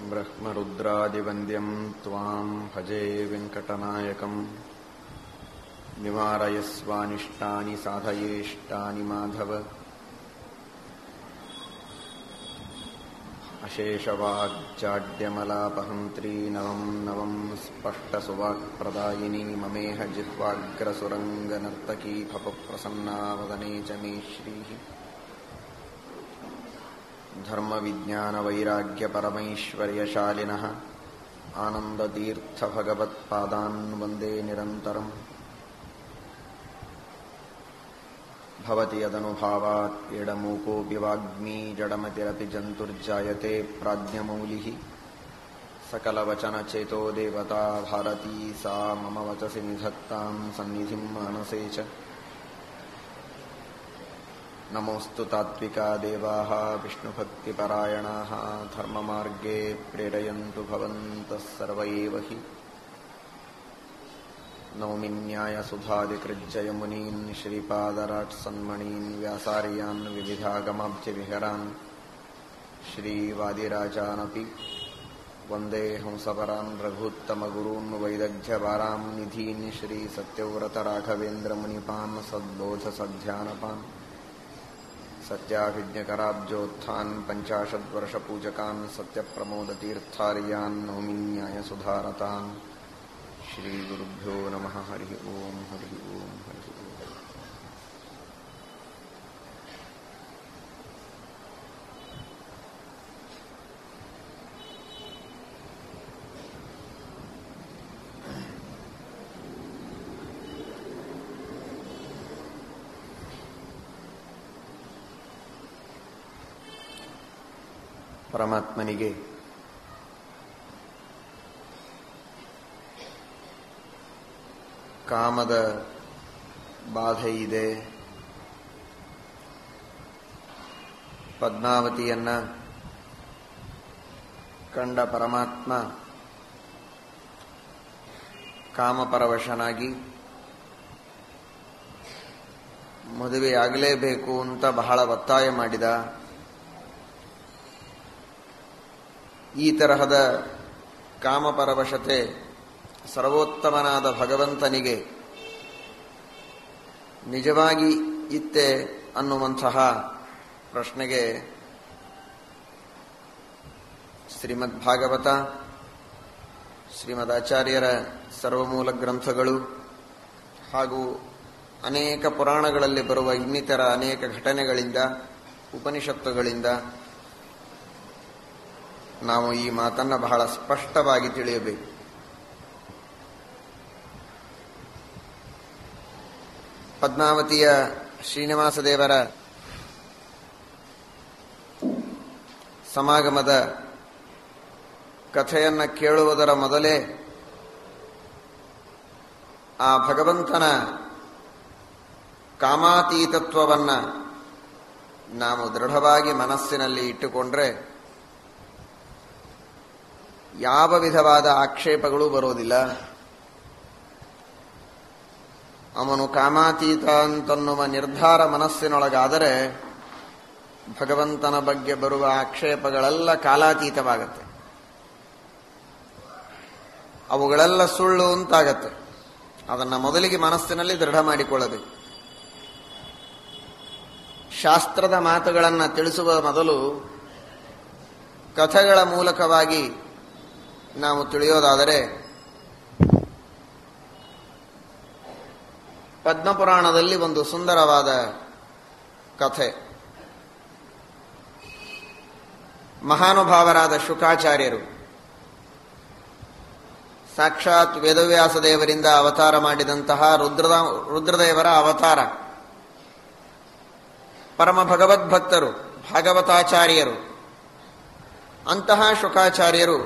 ब्रह्मरुद्रादिवन्द्यम् त्वाम् भजे वेङ्कटनायकम् निवारयस्वानिष्टानि साधयेष्टानि माधव अशेषवाग्जाड्यमलापहन्त्री नवम् नवम् स्पष्टसुवाक्प्रदायिनी ममेह जिह्वाग्रसुरङ्गनर्तकी भपप्रसन्ना वदने च मे श्रीः धर्मविज्ञानवैराग्यपरमैश्वर्यशालिनः आनन्दतीर्थभगवत्पादान् वन्दे निरन्तरम् भवति यदनुभावात् एडमूकोऽपि वाग्मी जडमतिरपि जन्तुर्जायते प्राज्ञमौलिः सकलवचनचेतो देवता भारती सा मम वचसि निधत्ताम् सन्निधिम् मानसे च नमोऽस्तु तात्विका देवाः विष्णुभक्तिपरायणाः धर्ममार्गे प्रेरयन्तु भवन्तः सर्व एव हि नौमिन्यायसुधादिकृज्जयमुनीन् श्रीपादराट्सन्मणीन् व्यासार्यान् विविधागमाब्जविहरान् श्रीवादिराजानपि वन्दे हंसपरान् रघूत्तमगुरून् वैदग्ध्यवाराम् निधीन् श्रीसत्यव्रतराघवेन्द्रमुनिपान् सद्बोधसध्यानपान् सत्याभिज्ञकराब्जोत्थान् पञ्चाशद्वर्षपूजकान् सत्यप्रमोदतीर्थार्यान् नौमिन्यायसुधारतान् श्रीगुरुभ्यो नमः हरिः ओम् हरिः ओम् हरिः ओम् ಪರಮಾತ್ಮನಿಗೆ ಕಾಮದ ಬಾಧೆ ಇದೆ ಪದ್ಮಾವತಿಯನ್ನ ಕಂಡ ಪರಮಾತ್ಮ ಕಾಮಪರವಶನಾಗಿ ಮದುವೆಯಾಗಲೇಬೇಕು ಅಂತ ಬಹಳ ಒತ್ತಾಯ ಮಾಡಿದ ಈ ತರಹದ ಕಾಮಪರವಶತೆ ಸರ್ವೋತ್ತಮನಾದ ಭಗವಂತನಿಗೆ ನಿಜವಾಗಿ ಇತ್ತೆ ಅನ್ನುವಂತಹ ಪ್ರಶ್ನೆಗೆ ಶ್ರೀಮದ್ ಭಾಗವತ ಶ್ರೀಮದ್ ಆಚಾರ್ಯರ ಸರ್ವಮೂಲ ಗ್ರಂಥಗಳು ಹಾಗೂ ಅನೇಕ ಪುರಾಣಗಳಲ್ಲಿ ಬರುವ ಇನ್ನಿತರ ಅನೇಕ ಘಟನೆಗಳಿಂದ ಉಪನಿಷತ್ತುಗಳಿಂದ ನಾವು ಈ ಮಾತನ್ನು ಬಹಳ ಸ್ಪಷ್ಟವಾಗಿ ತಿಳಿಯಬೇಕು ಪದ್ಮಾವತಿಯ ಶ್ರೀನಿವಾಸ ದೇವರ ಸಮಾಗಮದ ಕಥೆಯನ್ನ ಕೇಳುವುದರ ಮೊದಲೇ ಆ ಭಗವಂತನ ಕಾಮಾತೀತತ್ವವನ್ನ ನಾವು ದೃಢವಾಗಿ ಮನಸ್ಸಿನಲ್ಲಿ ಇಟ್ಟುಕೊಂಡ್ರೆ ಯಾವ ವಿಧವಾದ ಆಕ್ಷೇಪಗಳು ಬರೋದಿಲ್ಲ ಅವನು ಕಾಮಾತೀತ ಅಂತನ್ನುವ ನಿರ್ಧಾರ ಮನಸ್ಸಿನೊಳಗಾದರೆ ಭಗವಂತನ ಬಗ್ಗೆ ಬರುವ ಆಕ್ಷೇಪಗಳೆಲ್ಲ ಕಾಲಾತೀತವಾಗತ್ತೆ ಅವುಗಳೆಲ್ಲ ಸುಳ್ಳು ಅಂತಾಗತ್ತೆ ಅದನ್ನ ಮೊದಲಿಗೆ ಮನಸ್ಸಿನಲ್ಲಿ ದೃಢ ಮಾಡಿಕೊಳ್ಳಬೇಕು ಶಾಸ್ತ್ರದ ಮಾತುಗಳನ್ನು ತಿಳಿಸುವ ಮೊದಲು ಕಥೆಗಳ ಮೂಲಕವಾಗಿ ನಾವು ತಿಳಿಯೋದಾದರೆ ಪದ್ಮಪುರಾಣದಲ್ಲಿ ಒಂದು ಸುಂದರವಾದ ಕಥೆ ಮಹಾನುಭಾವರಾದ ಶುಕಾಚಾರ್ಯರು ಸಾಕ್ಷಾತ್ ವೇದವ್ಯಾಸ ದೇವರಿಂದ ಅವತಾರ ಮಾಡಿದಂತಹ ರುದ್ರದ ರುದ್ರದೇವರ ಅವತಾರ ಪರಮ ಭಗವದ್ಭಕ್ತರು ಭಾಗವತಾಚಾರ್ಯರು ಅಂತಹ ಶುಕಾಚಾರ್ಯರು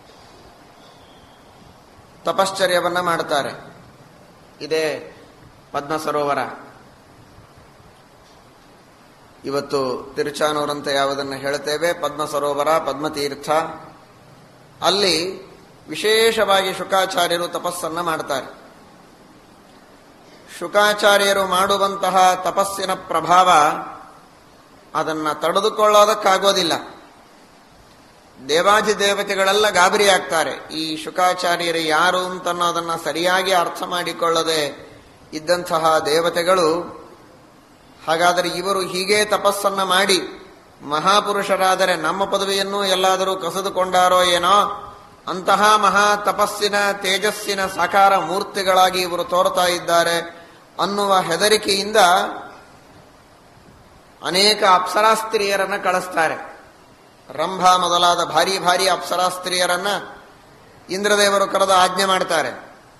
ತಪಶ್ಚರ್ಯವನ್ನ ಮಾಡುತ್ತಾರೆ ಇದೇ ಪದ್ಮ ಸರೋವರ ಇವತ್ತು ತಿರುಚಾನೂರಂತ ಯಾವುದನ್ನು ಹೇಳ್ತೇವೆ ಪದ್ಮ ಸರೋವರ ಪದ್ಮತೀರ್ಥ ಅಲ್ಲಿ ವಿಶೇಷವಾಗಿ ಶುಕಾಚಾರ್ಯರು ತಪಸ್ಸನ್ನ ಮಾಡ್ತಾರೆ ಶುಕಾಚಾರ್ಯರು ಮಾಡುವಂತಹ ತಪಸ್ಸಿನ ಪ್ರಭಾವ ಅದನ್ನ ತಡೆದುಕೊಳ್ಳೋದಕ್ಕಾಗೋದಿಲ್ಲ ದೇವಾಧಿ ದೇವತೆಗಳೆಲ್ಲ ಗಾಬರಿ ಆಗ್ತಾರೆ ಈ ಶುಕಾಚಾರ್ಯರು ಯಾರು ಅಂತನ್ನೋದನ್ನ ಸರಿಯಾಗಿ ಅರ್ಥ ಮಾಡಿಕೊಳ್ಳದೆ ಇದ್ದಂತಹ ದೇವತೆಗಳು ಹಾಗಾದರೆ ಇವರು ಹೀಗೆ ತಪಸ್ಸನ್ನ ಮಾಡಿ ಮಹಾಪುರುಷರಾದರೆ ನಮ್ಮ ಪದವಿಯನ್ನು ಎಲ್ಲಾದರೂ ಕಸಿದುಕೊಂಡಾರೋ ಏನೋ ಅಂತಹ ಮಹಾ ತಪಸ್ಸಿನ ತೇಜಸ್ಸಿನ ಸಾಕಾರ ಮೂರ್ತಿಗಳಾಗಿ ಇವರು ತೋರ್ತಾ ಇದ್ದಾರೆ ಅನ್ನುವ ಹೆದರಿಕೆಯಿಂದ ಅನೇಕ ಅಪ್ಸರಾಸ್ತ್ರೀಯರನ್ನ ಕಳಿಸ್ತಾರೆ ರಂಭ ಮೊದಲಾದ ಭಾರಿ ಭಾರಿ ಅಪ್ಸರಾಸ್ತ್ರೀಯರನ್ನ ಇಂದ್ರದೇವರು ಕರೆದು ಆಜ್ಞೆ ಮಾಡ್ತಾರೆ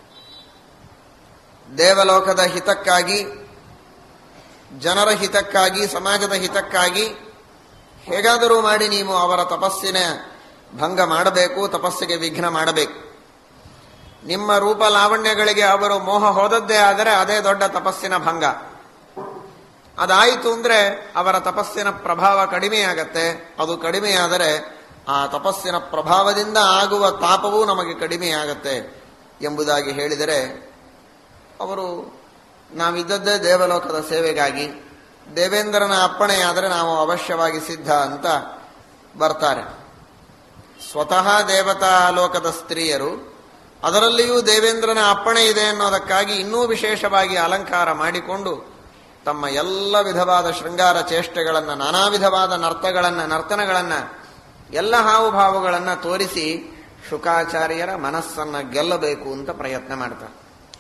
ದೇವಲೋಕದ ಹಿತಕ್ಕಾಗಿ ಜನರ ಹಿತಕ್ಕಾಗಿ ಸಮಾಜದ ಹಿತಕ್ಕಾಗಿ ಹೇಗಾದರೂ ಮಾಡಿ ನೀವು ಅವರ ತಪಸ್ಸಿನ ಭಂಗ ಮಾಡಬೇಕು ತಪಸ್ಸಿಗೆ ವಿಘ್ನ ಮಾಡಬೇಕು ನಿಮ್ಮ ರೂಪ ಲಾವಣ್ಯಗಳಿಗೆ ಅವರು ಮೋಹ ಹೋದದ್ದೇ ಆದರೆ ಅದೇ ದೊಡ್ಡ ತಪಸ್ಸಿನ ಭಂಗ ಅದಾಯಿತು ಅಂದ್ರೆ ಅವರ ತಪಸ್ಸಿನ ಪ್ರಭಾವ ಕಡಿಮೆಯಾಗತ್ತೆ ಅದು ಕಡಿಮೆಯಾದರೆ ಆ ತಪಸ್ಸಿನ ಪ್ರಭಾವದಿಂದ ಆಗುವ ತಾಪವೂ ನಮಗೆ ಕಡಿಮೆಯಾಗತ್ತೆ ಎಂಬುದಾಗಿ ಹೇಳಿದರೆ ಅವರು ನಾವಿದ್ದದ್ದೇ ದೇವಲೋಕದ ಸೇವೆಗಾಗಿ ದೇವೇಂದ್ರನ ಅಪ್ಪಣೆಯಾದರೆ ನಾವು ಅವಶ್ಯವಾಗಿ ಸಿದ್ಧ ಅಂತ ಬರ್ತಾರೆ ಸ್ವತಃ ದೇವತಾ ಲೋಕದ ಸ್ತ್ರೀಯರು ಅದರಲ್ಲಿಯೂ ದೇವೇಂದ್ರನ ಅಪ್ಪಣೆ ಇದೆ ಅನ್ನೋದಕ್ಕಾಗಿ ಇನ್ನೂ ವಿಶೇಷವಾಗಿ ಅಲಂಕಾರ ಮಾಡಿಕೊಂಡು ತಮ್ಮ ಎಲ್ಲ ವಿಧವಾದ ಶೃಂಗಾರ ಚೇಷ್ಟೆಗಳನ್ನು ನಾನಾ ವಿಧವಾದ ನರ್ತಗಳನ್ನು ನರ್ತನಗಳನ್ನು ಎಲ್ಲ ಹಾವುಭಾವಗಳನ್ನು ತೋರಿಸಿ ಶುಕಾಚಾರ್ಯರ ಮನಸ್ಸನ್ನ ಗೆಲ್ಲಬೇಕು ಅಂತ ಪ್ರಯತ್ನ ಮಾಡ್ತಾರೆ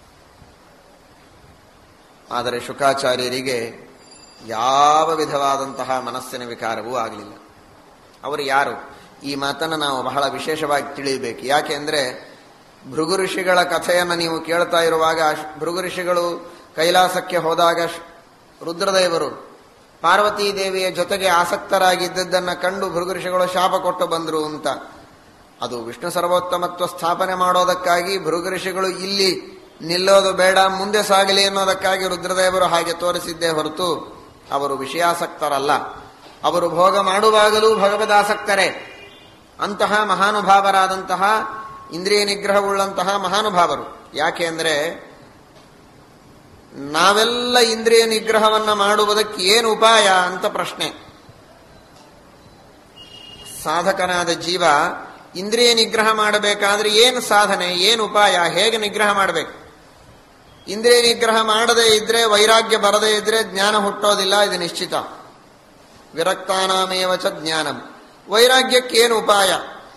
ಆದರೆ ಶುಕಾಚಾರ್ಯರಿಗೆ ಯಾವ ವಿಧವಾದಂತಹ ಮನಸ್ಸಿನ ವಿಕಾರವೂ ಆಗಲಿಲ್ಲ ಅವರು ಯಾರು ಈ ಮಾತನ್ನು ನಾವು ಬಹಳ ವಿಶೇಷವಾಗಿ ತಿಳಿಯಬೇಕು ಯಾಕೆ ಅಂದರೆ ಭೃಗು ಋಷಿಗಳ ಕಥೆಯನ್ನು ನೀವು ಕೇಳ್ತಾ ಇರುವಾಗ ಭೃಗು ಋಷಿಗಳು ಕೈಲಾಸಕ್ಕೆ ಹೋದಾಗ ರುದ್ರದೇವರು ಪಾರ್ವತೀ ದೇವಿಯ ಜೊತೆಗೆ ಆಸಕ್ತರಾಗಿದ್ದದ್ದನ್ನು ಕಂಡು ಭೃಗು ಋಷಿಗಳು ಶಾಪ ಕೊಟ್ಟು ಬಂದರು ಅಂತ ಅದು ವಿಷ್ಣು ಸರ್ವೋತ್ತಮತ್ವ ಸ್ಥಾಪನೆ ಮಾಡೋದಕ್ಕಾಗಿ ಭೃಗು ಋಷಿಗಳು ಇಲ್ಲಿ ನಿಲ್ಲೋದು ಬೇಡ ಮುಂದೆ ಸಾಗಲಿ ಅನ್ನೋದಕ್ಕಾಗಿ ರುದ್ರದೇವರು ಹಾಗೆ ತೋರಿಸಿದ್ದೇ ಹೊರತು ಅವರು ವಿಷಯಾಸಕ್ತರಲ್ಲ ಅವರು ಭೋಗ ಮಾಡುವಾಗಲೂ ಭಗವದಾಸಕ್ತರೇ ಅಂತಹ ಮಹಾನುಭಾವರಾದಂತಹ ಇಂದ್ರಿಯ ನಿಗ್ರಹವುಳ್ಳಂತಹ ಮಹಾನುಭಾವರು ಯಾಕೆ ಅಂದರೆ ನಾವೆಲ್ಲ ಇಂದ್ರಿಯ ನಿಗ್ರಹವನ್ನ ಮಾಡುವುದಕ್ಕೆ ಏನು ಉಪಾಯ ಅಂತ ಪ್ರಶ್ನೆ ಸಾಧಕನಾದ ಜೀವ ಇಂದ್ರಿಯ ನಿಗ್ರಹ ಮಾಡಬೇಕಾದ್ರೆ ಏನು ಸಾಧನೆ ಏನು ಉಪಾಯ ಹೇಗೆ ನಿಗ್ರಹ ಮಾಡಬೇಕು ಇಂದ್ರಿಯ ನಿಗ್ರಹ ಮಾಡದೇ ಇದ್ರೆ ವೈರಾಗ್ಯ ಬರದೇ ಇದ್ರೆ ಜ್ಞಾನ ಹುಟ್ಟೋದಿಲ್ಲ ಇದು ನಿಶ್ಚಿತ ವಿರಕ್ತಾನಾಮೇವ ಚ ಜ್ಞಾನಂ ವೈರಾಗ್ಯಕ್ಕೆ ಏನು ಉಪಾಯ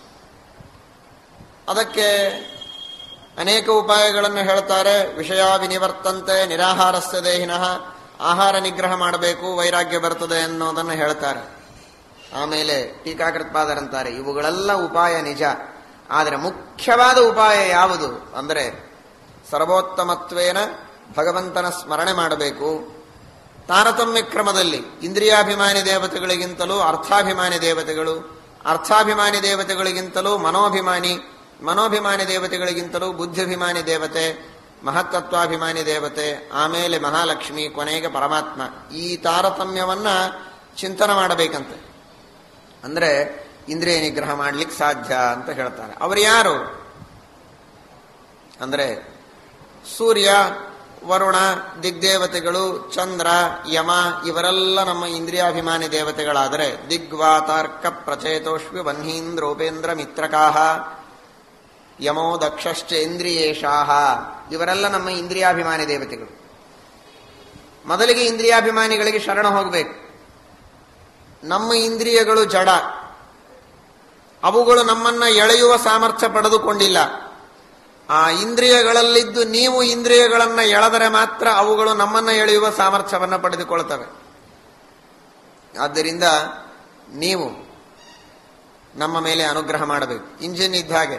ಅದಕ್ಕೆ ಅನೇಕ ಉಪಾಯಗಳನ್ನು ಹೇಳ್ತಾರೆ ವಿಷಯ ವಿನಿವರ್ತಂತೆ ನಿರಾಹಾರಸ್ಯ ದೇಹಿನಃ ಆಹಾರ ನಿಗ್ರಹ ಮಾಡಬೇಕು ವೈರಾಗ್ಯ ಬರ್ತದೆ ಅನ್ನೋದನ್ನು ಹೇಳ್ತಾರೆ ಆಮೇಲೆ ಟೀಕಾಕೃತ್ಪಾದರಂತಾರೆ ಇವುಗಳೆಲ್ಲ ಉಪಾಯ ನಿಜ ಆದರೆ ಮುಖ್ಯವಾದ ಉಪಾಯ ಯಾವುದು ಅಂದರೆ ಸರ್ವೋತ್ತಮತ್ವೇನ ಭಗವಂತನ ಸ್ಮರಣೆ ಮಾಡಬೇಕು ತಾರತಮ್ಯ ಕ್ರಮದಲ್ಲಿ ಇಂದ್ರಿಯಾಭಿಮಾನಿ ದೇವತೆಗಳಿಗಿಂತಲೂ ಅರ್ಥಾಭಿಮಾನಿ ದೇವತೆಗಳು ಅರ್ಥಾಭಿಮಾನಿ ದೇವತೆಗಳಿಗಿಂತಲೂ ಮನೋಭಿಮಾನಿ ಮನೋಭಿಮಾನಿ ದೇವತೆಗಳಿಗಿಂತಲೂ ಬುದ್ಧಿಭಿಮಾನಿ ದೇವತೆ ಮಹತ್ತತ್ವಾಭಿಮಾನಿ ದೇವತೆ ಆಮೇಲೆ ಮಹಾಲಕ್ಷ್ಮಿ ಕೊನೆಗೆ ಪರಮಾತ್ಮ ಈ ತಾರತಮ್ಯವನ್ನ ಚಿಂತನೆ ಮಾಡಬೇಕಂತೆ ಅಂದ್ರೆ ಇಂದ್ರಿಯ ನಿಗ್ರಹ ಮಾಡ್ಲಿಕ್ಕೆ ಸಾಧ್ಯ ಅಂತ ಹೇಳ್ತಾರೆ ಅವರು ಯಾರು ಅಂದ್ರೆ ಸೂರ್ಯ ವರುಣ ದಿಗ್ದೇವತೆಗಳು ಚಂದ್ರ ಯಮ ಇವರೆಲ್ಲ ನಮ್ಮ ಇಂದ್ರಿಯಾಭಿಮಾನಿ ದೇವತೆಗಳಾದರೆ ದಿಗ್ವಾತಾರ್ಕ ಪ್ರಚೇತೋಷ್ವಿ ವನ್ಹೀಂದ್ರೋಪೇಂದ್ರ ಮಿತ್ರಕಾಹ ಯಮೋ ದಕ್ಷಶ್ಚ ಇಂದ್ರಿಯೇಶಾಹ ಇವರೆಲ್ಲ ನಮ್ಮ ಇಂದ್ರಿಯಾಭಿಮಾನಿ ದೇವತೆಗಳು ಮೊದಲಿಗೆ ಇಂದ್ರಿಯಾಭಿಮಾನಿಗಳಿಗೆ ಶರಣ ಹೋಗಬೇಕು ನಮ್ಮ ಇಂದ್ರಿಯಗಳು ಜಡ ಅವುಗಳು ನಮ್ಮನ್ನ ಎಳೆಯುವ ಸಾಮರ್ಥ್ಯ ಪಡೆದುಕೊಂಡಿಲ್ಲ ಆ ಇಂದ್ರಿಯಗಳಲ್ಲಿದ್ದು ನೀವು ಇಂದ್ರಿಯಗಳನ್ನ ಎಳೆದರೆ ಮಾತ್ರ ಅವುಗಳು ನಮ್ಮನ್ನ ಎಳೆಯುವ ಸಾಮರ್ಥ್ಯವನ್ನು ಪಡೆದುಕೊಳ್ತವೆ ಆದ್ದರಿಂದ ನೀವು ನಮ್ಮ ಮೇಲೆ ಅನುಗ್ರಹ ಮಾಡಬೇಕು ಇಂಜಿನ್ ಇದ್ದ ಹಾಗೆ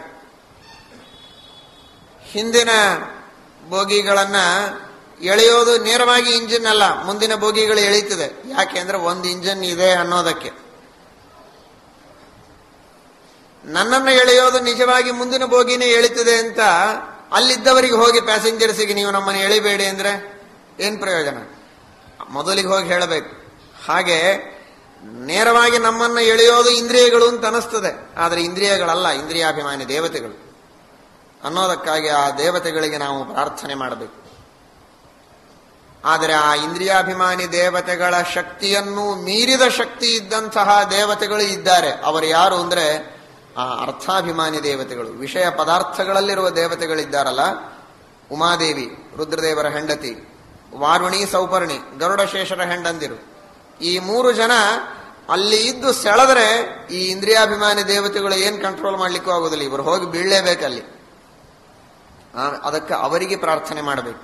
ಹಿಂದಿನ ಬೋಗಿಗಳನ್ನ ಎಳೆಯೋದು ನೇರವಾಗಿ ಇಂಜಿನ್ ಅಲ್ಲ ಮುಂದಿನ ಬೋಗಿಗಳು ಎಳೀತದೆ ಯಾಕೆ ಅಂದ್ರೆ ಒಂದು ಇಂಜಿನ್ ಇದೆ ಅನ್ನೋದಕ್ಕೆ ನನ್ನನ್ನು ಎಳೆಯೋದು ನಿಜವಾಗಿ ಮುಂದಿನ ಬೋಗಿನೇ ಎಳಿತದೆ ಅಂತ ಅಲ್ಲಿದ್ದವರಿಗೆ ಹೋಗಿ ಪ್ಯಾಸೆಂಜರ್ಸಿಗೆ ನೀವು ನಮ್ಮನ್ನು ಎಳಿಬೇಡಿ ಅಂದ್ರೆ ಏನ್ ಪ್ರಯೋಜನ ಮೊದಲಿಗೆ ಹೋಗಿ ಹೇಳಬೇಕು ಹಾಗೆ ನೇರವಾಗಿ ನಮ್ಮನ್ನು ಎಳೆಯೋದು ಇಂದ್ರಿಯಗಳು ಅಂತ ಅನಿಸ್ತದೆ ಆದರೆ ಇಂದ್ರಿಯಗಳಲ್ಲ ಇಂದ್ರಿಯಾಭಿಮಾನಿ ದೇವತೆಗಳು ಅನ್ನೋದಕ್ಕಾಗಿ ಆ ದೇವತೆಗಳಿಗೆ ನಾವು ಪ್ರಾರ್ಥನೆ ಮಾಡಬೇಕು ಆದರೆ ಆ ಇಂದ್ರಿಯಾಭಿಮಾನಿ ದೇವತೆಗಳ ಶಕ್ತಿಯನ್ನು ಮೀರಿದ ಶಕ್ತಿ ಇದ್ದಂತಹ ದೇವತೆಗಳು ಇದ್ದಾರೆ ಅವರು ಯಾರು ಅಂದ್ರೆ ಆ ಅರ್ಥಾಭಿಮಾನಿ ದೇವತೆಗಳು ವಿಷಯ ಪದಾರ್ಥಗಳಲ್ಲಿರುವ ದೇವತೆಗಳಿದ್ದಾರಲ್ಲ ಉಮಾದೇವಿ ರುದ್ರದೇವರ ಹೆಂಡತಿ ವಾರುಣಿ ಸೌಪರ್ಣಿ ಗರುಡಶೇಷರ ಹೆಂಡಂದಿರು ಈ ಮೂರು ಜನ ಅಲ್ಲಿ ಇದ್ದು ಸೆಳೆದ್ರೆ ಈ ಇಂದ್ರಿಯಾಭಿಮಾನಿ ದೇವತೆಗಳು ಏನ್ ಕಂಟ್ರೋಲ್ ಮಾಡ್ಲಿಕ್ಕೂ ಆಗುದಿಲ್ಲ ಇವರು ಹೋಗಿ ಬೀಳಲೇಬೇಕಲ್ಲಿ ಅದಕ್ಕೆ ಅವರಿಗೆ ಪ್ರಾರ್ಥನೆ ಮಾಡಬೇಕು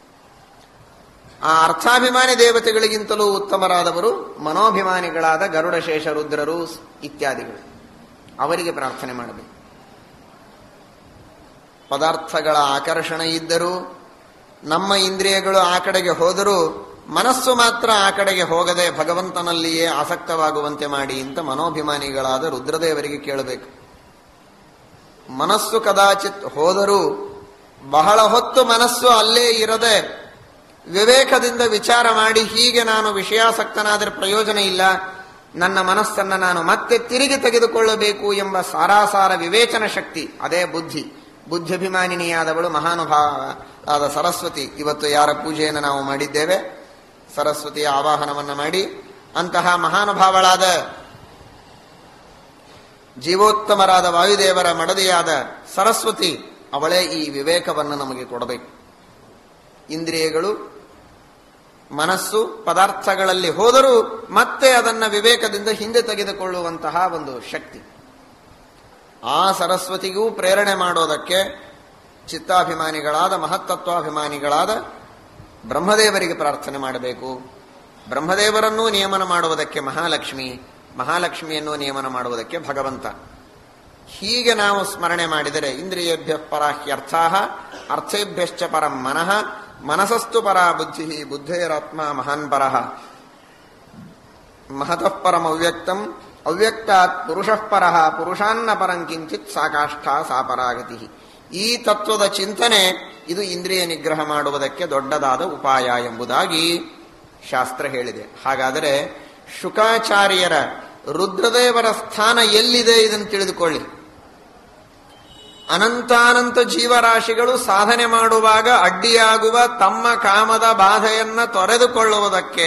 ಆ ಅರ್ಥಾಭಿಮಾನಿ ದೇವತೆಗಳಿಗಿಂತಲೂ ಉತ್ತಮರಾದವರು ಮನೋಭಿಮಾನಿಗಳಾದ ಗರುಡಶೇಷ ರುದ್ರರು ಇತ್ಯಾದಿಗಳು ಅವರಿಗೆ ಪ್ರಾರ್ಥನೆ ಮಾಡಬೇಕು ಪದಾರ್ಥಗಳ ಆಕರ್ಷಣೆ ಇದ್ದರೂ ನಮ್ಮ ಇಂದ್ರಿಯಗಳು ಆ ಕಡೆಗೆ ಹೋದರೂ ಮನಸ್ಸು ಮಾತ್ರ ಆ ಕಡೆಗೆ ಹೋಗದೆ ಭಗವಂತನಲ್ಲಿಯೇ ಆಸಕ್ತವಾಗುವಂತೆ ಮಾಡಿ ಅಂತ ಮನೋಭಿಮಾನಿಗಳಾದ ರುದ್ರದೇವರಿಗೆ ಕೇಳಬೇಕು ಮನಸ್ಸು ಕದಾಚಿತ್ ಹೋದರೂ ಬಹಳ ಹೊತ್ತು ಮನಸ್ಸು ಅಲ್ಲೇ ಇರದೆ ವಿವೇಕದಿಂದ ವಿಚಾರ ಮಾಡಿ ಹೀಗೆ ನಾನು ವಿಷಯಾಸಕ್ತನಾದರೆ ಪ್ರಯೋಜನ ಇಲ್ಲ ನನ್ನ ಮನಸ್ಸನ್ನು ನಾನು ಮತ್ತೆ ತಿರುಗಿ ತೆಗೆದುಕೊಳ್ಳಬೇಕು ಎಂಬ ಸಾರಾಸಾರ ವಿವೇಚನ ಶಕ್ತಿ ಅದೇ ಬುದ್ಧಿ ಬುದ್ಧಿಭಿಮಾನಿನಿಯಾದವಳು ಮಹಾನುಭಾವ ಆದ ಸರಸ್ವತಿ ಇವತ್ತು ಯಾರ ಪೂಜೆಯನ್ನು ನಾವು ಮಾಡಿದ್ದೇವೆ ಸರಸ್ವತಿಯ ಆವಾಹನವನ್ನು ಮಾಡಿ ಅಂತಹ ಮಹಾನುಭಾವಳಾದ ಜೀವೋತ್ತಮರಾದ ವಾಯುದೇವರ ಮಡದಿಯಾದ ಸರಸ್ವತಿ ಅವಳೇ ಈ ವಿವೇಕವನ್ನು ನಮಗೆ ಕೊಡಬೇಕು ಇಂದ್ರಿಯಗಳು ಮನಸ್ಸು ಪದಾರ್ಥಗಳಲ್ಲಿ ಹೋದರೂ ಮತ್ತೆ ಅದನ್ನ ವಿವೇಕದಿಂದ ಹಿಂದೆ ತೆಗೆದುಕೊಳ್ಳುವಂತಹ ಒಂದು ಶಕ್ತಿ ಆ ಸರಸ್ವತಿಗೂ ಪ್ರೇರಣೆ ಮಾಡೋದಕ್ಕೆ ಚಿತ್ತಾಭಿಮಾನಿಗಳಾದ ಮಹತ್ತತ್ವಾಭಿಮಾನಿಗಳಾದ ಬ್ರಹ್ಮದೇವರಿಗೆ ಪ್ರಾರ್ಥನೆ ಮಾಡಬೇಕು ಬ್ರಹ್ಮದೇವರನ್ನೂ ನಿಯಮನ ಮಾಡುವುದಕ್ಕೆ ಮಹಾಲಕ್ಷ್ಮಿ ಮಹಾಲಕ್ಷ್ಮಿಯನ್ನು ನಿಯಮನ ಮಾಡುವುದಕ್ಕೆ ಭಗವಂತ ಹೀಗೆ ನಾವು ಸ್ಮರಣೆ ಮಾಡಿದರೆ ಇಂದ್ರಿಯೇಭ್ಯ ಪರಾಹ್ಯರ್ಥಾ ಅರ್ಥೇಭ್ಯಶ್ಚ ಪರಂ ಮನಃ ಮನಸಸ್ತು ಪರ ಬುದ್ಧಿ ಬುದ್ಧೇರಾತ್ಮ ಮಹಾನ್ ಪರಃ ಮಹತಃ ಪರಂ ಅವ್ಯಕ್ತಂ ಅವ್ಯಕ್ತಾತ್ ಪುರುಷಃ ಪರಃ ಪುರುಷಾನ್ನ ಪರಂ ಕಿಂಚಿತ್ ಸಾಕಾಷ್ಠ ಸಾಪರಾಗತಿ ಈ ತತ್ವದ ಚಿಂತನೆ ಇದು ಇಂದ್ರಿಯ ನಿಗ್ರಹ ಮಾಡುವುದಕ್ಕೆ ದೊಡ್ಡದಾದ ಉಪಾಯ ಎಂಬುದಾಗಿ ಶಾಸ್ತ್ರ ಹೇಳಿದೆ ಹಾಗಾದರೆ ಶುಕಾಚಾರ್ಯರ ರುದ್ರದೇವರ ಸ್ಥಾನ ಎಲ್ಲಿದೆ ಇದನ್ನು ತಿಳಿದುಕೊಳ್ಳಿ ಅನಂತಾನಂತ ಜೀವರಾಶಿಗಳು ಸಾಧನೆ ಮಾಡುವಾಗ ಅಡ್ಡಿಯಾಗುವ ತಮ್ಮ ಕಾಮದ ಬಾಧೆಯನ್ನ ತೊರೆದುಕೊಳ್ಳುವುದಕ್ಕೆ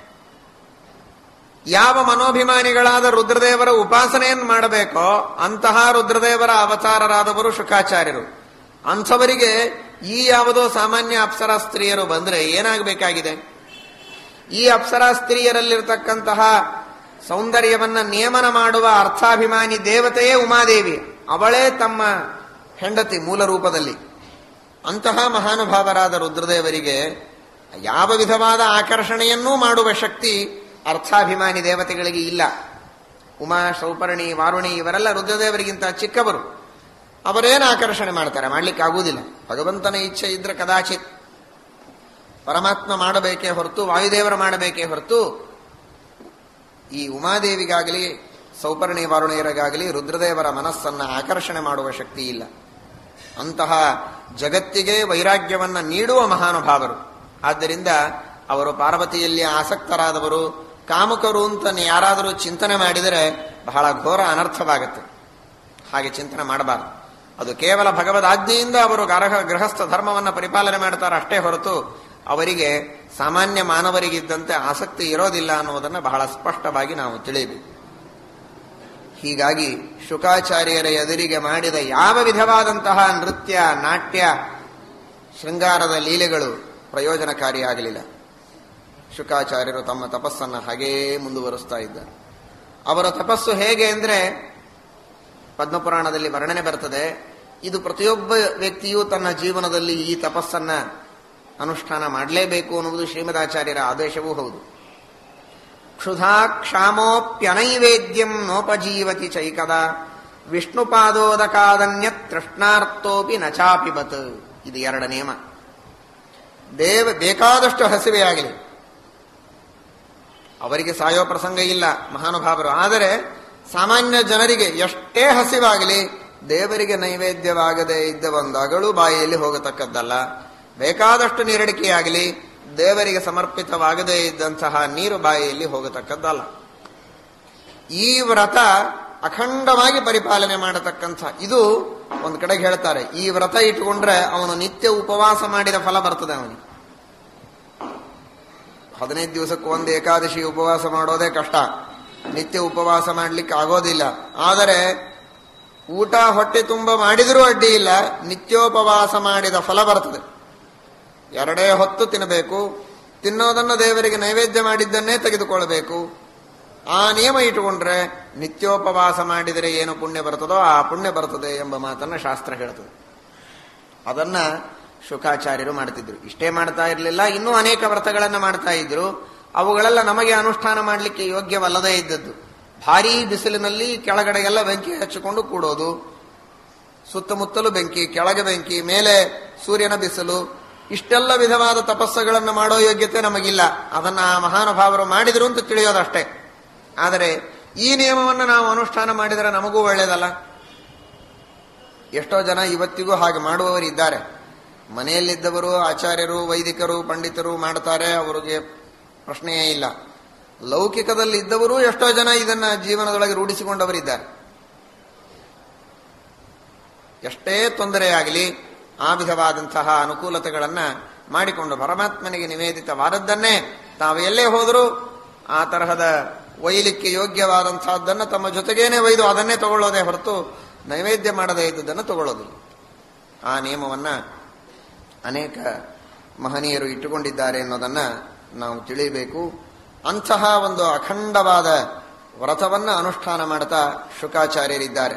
ಯಾವ ಮನೋಭಿಮಾನಿಗಳಾದ ರುದ್ರದೇವರ ಉಪಾಸನೆಯನ್ನು ಮಾಡಬೇಕೋ ಅಂತಹ ರುದ್ರದೇವರ ಅವತಾರರಾದವರು ಶುಕಾಚಾರ್ಯರು ಅಂಥವರಿಗೆ ಈ ಯಾವುದೋ ಸಾಮಾನ್ಯ ಅಪ್ಸರಾ ಸ್ತ್ರೀಯರು ಬಂದ್ರೆ ಏನಾಗಬೇಕಾಗಿದೆ ಈ ಅಪ್ಸರಾ ಸ್ತ್ರೀಯರಲ್ಲಿರ್ತಕ್ಕಂತಹ ಸೌಂದರ್ಯವನ್ನ ನಿಯಮನ ಮಾಡುವ ಅರ್ಥಾಭಿಮಾನಿ ದೇವತೆಯೇ ಉಮಾದೇವಿ ಅವಳೇ ತಮ್ಮ ಹೆಂಡತಿ ಮೂಲ ರೂಪದಲ್ಲಿ ಅಂತಹ ಮಹಾನುಭಾವರಾದ ರುದ್ರದೇವರಿಗೆ ಯಾವ ವಿಧವಾದ ಆಕರ್ಷಣೆಯನ್ನೂ ಮಾಡುವ ಶಕ್ತಿ ಅರ್ಥಾಭಿಮಾನಿ ದೇವತೆಗಳಿಗೆ ಇಲ್ಲ ಉಮಾ ಸೌಪರ್ಣಿ ವಾರುಣಿ ಇವರೆಲ್ಲ ರುದ್ರದೇವರಿಗಿಂತ ಚಿಕ್ಕವರು ಅವರೇನು ಆಕರ್ಷಣೆ ಮಾಡ್ತಾರೆ ಮಾಡ್ಲಿಕ್ಕೆ ಆಗುವುದಿಲ್ಲ ಭಗವಂತನ ಇಚ್ಛೆ ಇದ್ರೆ ಕದಾಚಿತ್ ಪರಮಾತ್ಮ ಮಾಡಬೇಕೇ ಹೊರತು ವಾಯುದೇವರ ಮಾಡಬೇಕೇ ಹೊರತು ಈ ಉಮಾದೇವಿಗಾಗಲಿ ಸೌಪರ್ಣಿ ವಾರುಣಿಯರಿಗಾಗಲಿ ರುದ್ರದೇವರ ಮನಸ್ಸನ್ನ ಆಕರ್ಷಣೆ ಮಾಡುವ ಶಕ್ತಿ ಇಲ್ಲ ಅಂತಹ ಜಗತ್ತಿಗೆ ವೈರಾಗ್ಯವನ್ನ ನೀಡುವ ಮಹಾನುಭಾವರು ಆದ್ದರಿಂದ ಅವರು ಪಾರ್ವತಿಯಲ್ಲಿ ಆಸಕ್ತರಾದವರು ಕಾಮುಕರು ಅಂತ ಯಾರಾದರೂ ಚಿಂತನೆ ಮಾಡಿದರೆ ಬಹಳ ಘೋರ ಅನರ್ಥವಾಗುತ್ತೆ ಹಾಗೆ ಚಿಂತನೆ ಮಾಡಬಾರದು ಅದು ಕೇವಲ ಭಗವದ್ ಆಜ್ಞೆಯಿಂದ ಅವರು ಗರಹ ಗೃಹಸ್ಥ ಧರ್ಮವನ್ನು ಪರಿಪಾಲನೆ ಮಾಡ್ತಾರೆ ಅಷ್ಟೇ ಹೊರತು ಅವರಿಗೆ ಸಾಮಾನ್ಯ ಮಾನವರಿಗಿದ್ದಂತೆ ಆಸಕ್ತಿ ಇರೋದಿಲ್ಲ ಅನ್ನುವುದನ್ನು ಬಹಳ ಸ್ಪಷ್ಟವಾಗಿ ನಾವು ತಿಳಿಯಬೇಕು ಹೀಗಾಗಿ ಶುಕಾಚಾರ್ಯರ ಎದುರಿಗೆ ಮಾಡಿದ ಯಾವ ವಿಧವಾದಂತಹ ನೃತ್ಯ ನಾಟ್ಯ ಶೃಂಗಾರದ ಲೀಲೆಗಳು ಪ್ರಯೋಜನಕಾರಿಯಾಗಲಿಲ್ಲ ಶುಕಾಚಾರ್ಯರು ತಮ್ಮ ತಪಸ್ಸನ್ನು ಹಾಗೇ ಮುಂದುವರಿಸ್ತಾ ಇದ್ದಾರೆ ಅವರ ತಪಸ್ಸು ಹೇಗೆ ಅಂದರೆ ಪದ್ಮಪುರಾಣದಲ್ಲಿ ವರ್ಣನೆ ಬರ್ತದೆ ಇದು ಪ್ರತಿಯೊಬ್ಬ ವ್ಯಕ್ತಿಯೂ ತನ್ನ ಜೀವನದಲ್ಲಿ ಈ ತಪಸ್ಸನ್ನ ಅನುಷ್ಠಾನ ಮಾಡಲೇಬೇಕು ಅನ್ನುವುದು ಶ್ರೀಮದಾಚಾರ್ಯರ ಆದೇಶವೂ ಹೌದು ಕ್ಷುಧಾ ಕ್ಷಾಮೋಪ್ಯನೈವೇದ್ಯಂ ನೋಪಜೀವತಿ ಚೈಕದ ವಿಷ್ಣುಪಾದೋದಕಾದನ್ಯ ತೃಷ್ಣಾರ್ಥೋಪಿ ನಚಾಪಿಬತ್ ಇದು ಎರಡ ನಿಯಮ ದೇವ ಬೇಕಾದಷ್ಟು ಹಸಿವೆಯಾಗಲಿ ಅವರಿಗೆ ಸಾಯೋ ಪ್ರಸಂಗ ಇಲ್ಲ ಮಹಾನುಭಾವರು ಆದರೆ ಸಾಮಾನ್ಯ ಜನರಿಗೆ ಎಷ್ಟೇ ಹಸಿವಾಗಲಿ ದೇವರಿಗೆ ನೈವೇದ್ಯವಾಗದೇ ಇದ್ದ ಒಂದಾಗಳು ಬಾಯಿಯಲ್ಲಿ ಹೋಗತಕ್ಕದ್ದಲ್ಲ ಬೇಕಾದಷ್ಟು ನೀರಡಿಕೆಯಾಗಲಿ ದೇವರಿಗೆ ಸಮರ್ಪಿತವಾಗದೇ ಇದ್ದಂತಹ ನೀರು ಬಾಯಿಯಲ್ಲಿ ಹೋಗತಕ್ಕದ್ದಲ್ಲ ಈ ವ್ರತ ಅಖಂಡವಾಗಿ ಪರಿಪಾಲನೆ ಮಾಡತಕ್ಕಂಥ ಇದು ಒಂದು ಕಡೆಗೆ ಹೇಳ್ತಾರೆ ಈ ವ್ರತ ಇಟ್ಟುಕೊಂಡ್ರೆ ಅವನು ನಿತ್ಯ ಉಪವಾಸ ಮಾಡಿದ ಫಲ ಬರ್ತದೆ ಅವನಿಗೆ ಹದಿನೈದು ದಿವಸಕ್ಕೆ ಒಂದು ಏಕಾದಶಿ ಉಪವಾಸ ಮಾಡೋದೇ ಕಷ್ಟ ನಿತ್ಯ ಉಪವಾಸ ಮಾಡಲಿಕ್ಕೆ ಆಗೋದಿಲ್ಲ ಆದರೆ ಊಟ ಹೊಟ್ಟೆ ತುಂಬ ಮಾಡಿದರೂ ಅಡ್ಡಿ ಇಲ್ಲ ನಿತ್ಯೋಪವಾಸ ಮಾಡಿದ ಫಲ ಬರ್ತದೆ ಎರಡೇ ಹೊತ್ತು ತಿನ್ನಬೇಕು ತಿನ್ನೋದನ್ನು ದೇವರಿಗೆ ನೈವೇದ್ಯ ಮಾಡಿದ್ದನ್ನೇ ತೆಗೆದುಕೊಳ್ಳಬೇಕು ಆ ನಿಯಮ ಇಟ್ಟುಕೊಂಡ್ರೆ ನಿತ್ಯೋಪವಾಸ ಮಾಡಿದರೆ ಏನು ಪುಣ್ಯ ಬರ್ತದೋ ಆ ಪುಣ್ಯ ಬರ್ತದೆ ಎಂಬ ಮಾತನ್ನ ಶಾಸ್ತ್ರ ಹೇಳ್ತದೆ ಅದನ್ನ ಶುಕಾಚಾರ್ಯರು ಮಾಡ್ತಿದ್ರು ಇಷ್ಟೇ ಮಾಡ್ತಾ ಇರಲಿಲ್ಲ ಇನ್ನೂ ಅನೇಕ ವ್ರತಗಳನ್ನು ಮಾಡ್ತಾ ಇದ್ರು ಅವುಗಳೆಲ್ಲ ನಮಗೆ ಅನುಷ್ಠಾನ ಮಾಡಲಿಕ್ಕೆ ಯೋಗ್ಯವಲ್ಲದೇ ಇದ್ದದ್ದು ಭಾರೀ ಬಿಸಿಲಿನಲ್ಲಿ ಕೆಳಗಡೆಗೆಲ್ಲ ಬೆಂಕಿ ಹಚ್ಚಿಕೊಂಡು ಕೂಡೋದು ಸುತ್ತಮುತ್ತಲು ಬೆಂಕಿ ಕೆಳಗೆ ಬೆಂಕಿ ಮೇಲೆ ಸೂರ್ಯನ ಬಿಸಿಲು ಇಷ್ಟೆಲ್ಲ ವಿಧವಾದ ತಪಸ್ಸುಗಳನ್ನು ಮಾಡೋ ಯೋಗ್ಯತೆ ನಮಗಿಲ್ಲ ಅದನ್ನ ಆ ಮಹಾನುಭಾವರು ಮಾಡಿದ್ರು ಅಂತ ತಿಳಿಯೋದಷ್ಟೇ ಆದರೆ ಈ ನಿಯಮವನ್ನು ನಾವು ಅನುಷ್ಠಾನ ಮಾಡಿದರೆ ನಮಗೂ ಒಳ್ಳೆಯದಲ್ಲ ಎಷ್ಟೋ ಜನ ಇವತ್ತಿಗೂ ಹಾಗೆ ಮಾಡುವವರು ಇದ್ದಾರೆ ಮನೆಯಲ್ಲಿದ್ದವರು ಆಚಾರ್ಯರು ವೈದಿಕರು ಪಂಡಿತರು ಮಾಡ್ತಾರೆ ಅವರಿಗೆ ಪ್ರಶ್ನೆಯೇ ಇಲ್ಲ ಲೌಕಿಕದಲ್ಲಿ ಇದ್ದವರು ಎಷ್ಟೋ ಜನ ಇದನ್ನ ಜೀವನದೊಳಗೆ ರೂಢಿಸಿಕೊಂಡವರಿದ್ದಾರೆ ಎಷ್ಟೇ ತೊಂದರೆಯಾಗಲಿ ಆ ವಿಧವಾದಂತಹ ಅನುಕೂಲತೆಗಳನ್ನ ಮಾಡಿಕೊಂಡು ಪರಮಾತ್ಮನಿಗೆ ನಿವೇದಿತವಾದದ್ದನ್ನೇ ತಾವು ಎಲ್ಲೇ ಹೋದರೂ ಆ ತರಹದ ಒಯ್ಯಲಿಕ್ಕೆ ಯೋಗ್ಯವಾದಂತಹದ್ದನ್ನು ತಮ್ಮ ಜೊತೆಗೇನೆ ಒಯ್ದು ಅದನ್ನೇ ತಗೊಳ್ಳೋದೇ ಹೊರತು ನೈವೇದ್ಯ ಮಾಡದೇ ಇದ್ದುದನ್ನು ತಗೊಳ್ಳೋದಿಲ್ಲ ಆ ನಿಯಮವನ್ನ ಅನೇಕ ಮಹನೀಯರು ಇಟ್ಟುಕೊಂಡಿದ್ದಾರೆ ಅನ್ನೋದನ್ನ ನಾವು ತಿಳಿಯಬೇಕು ಅಂತಹ ಒಂದು ಅಖಂಡವಾದ ವ್ರತವನ್ನ ಅನುಷ್ಠಾನ ಮಾಡ್ತಾ ಶುಕಾಚಾರ್ಯರಿದ್ದಾರೆ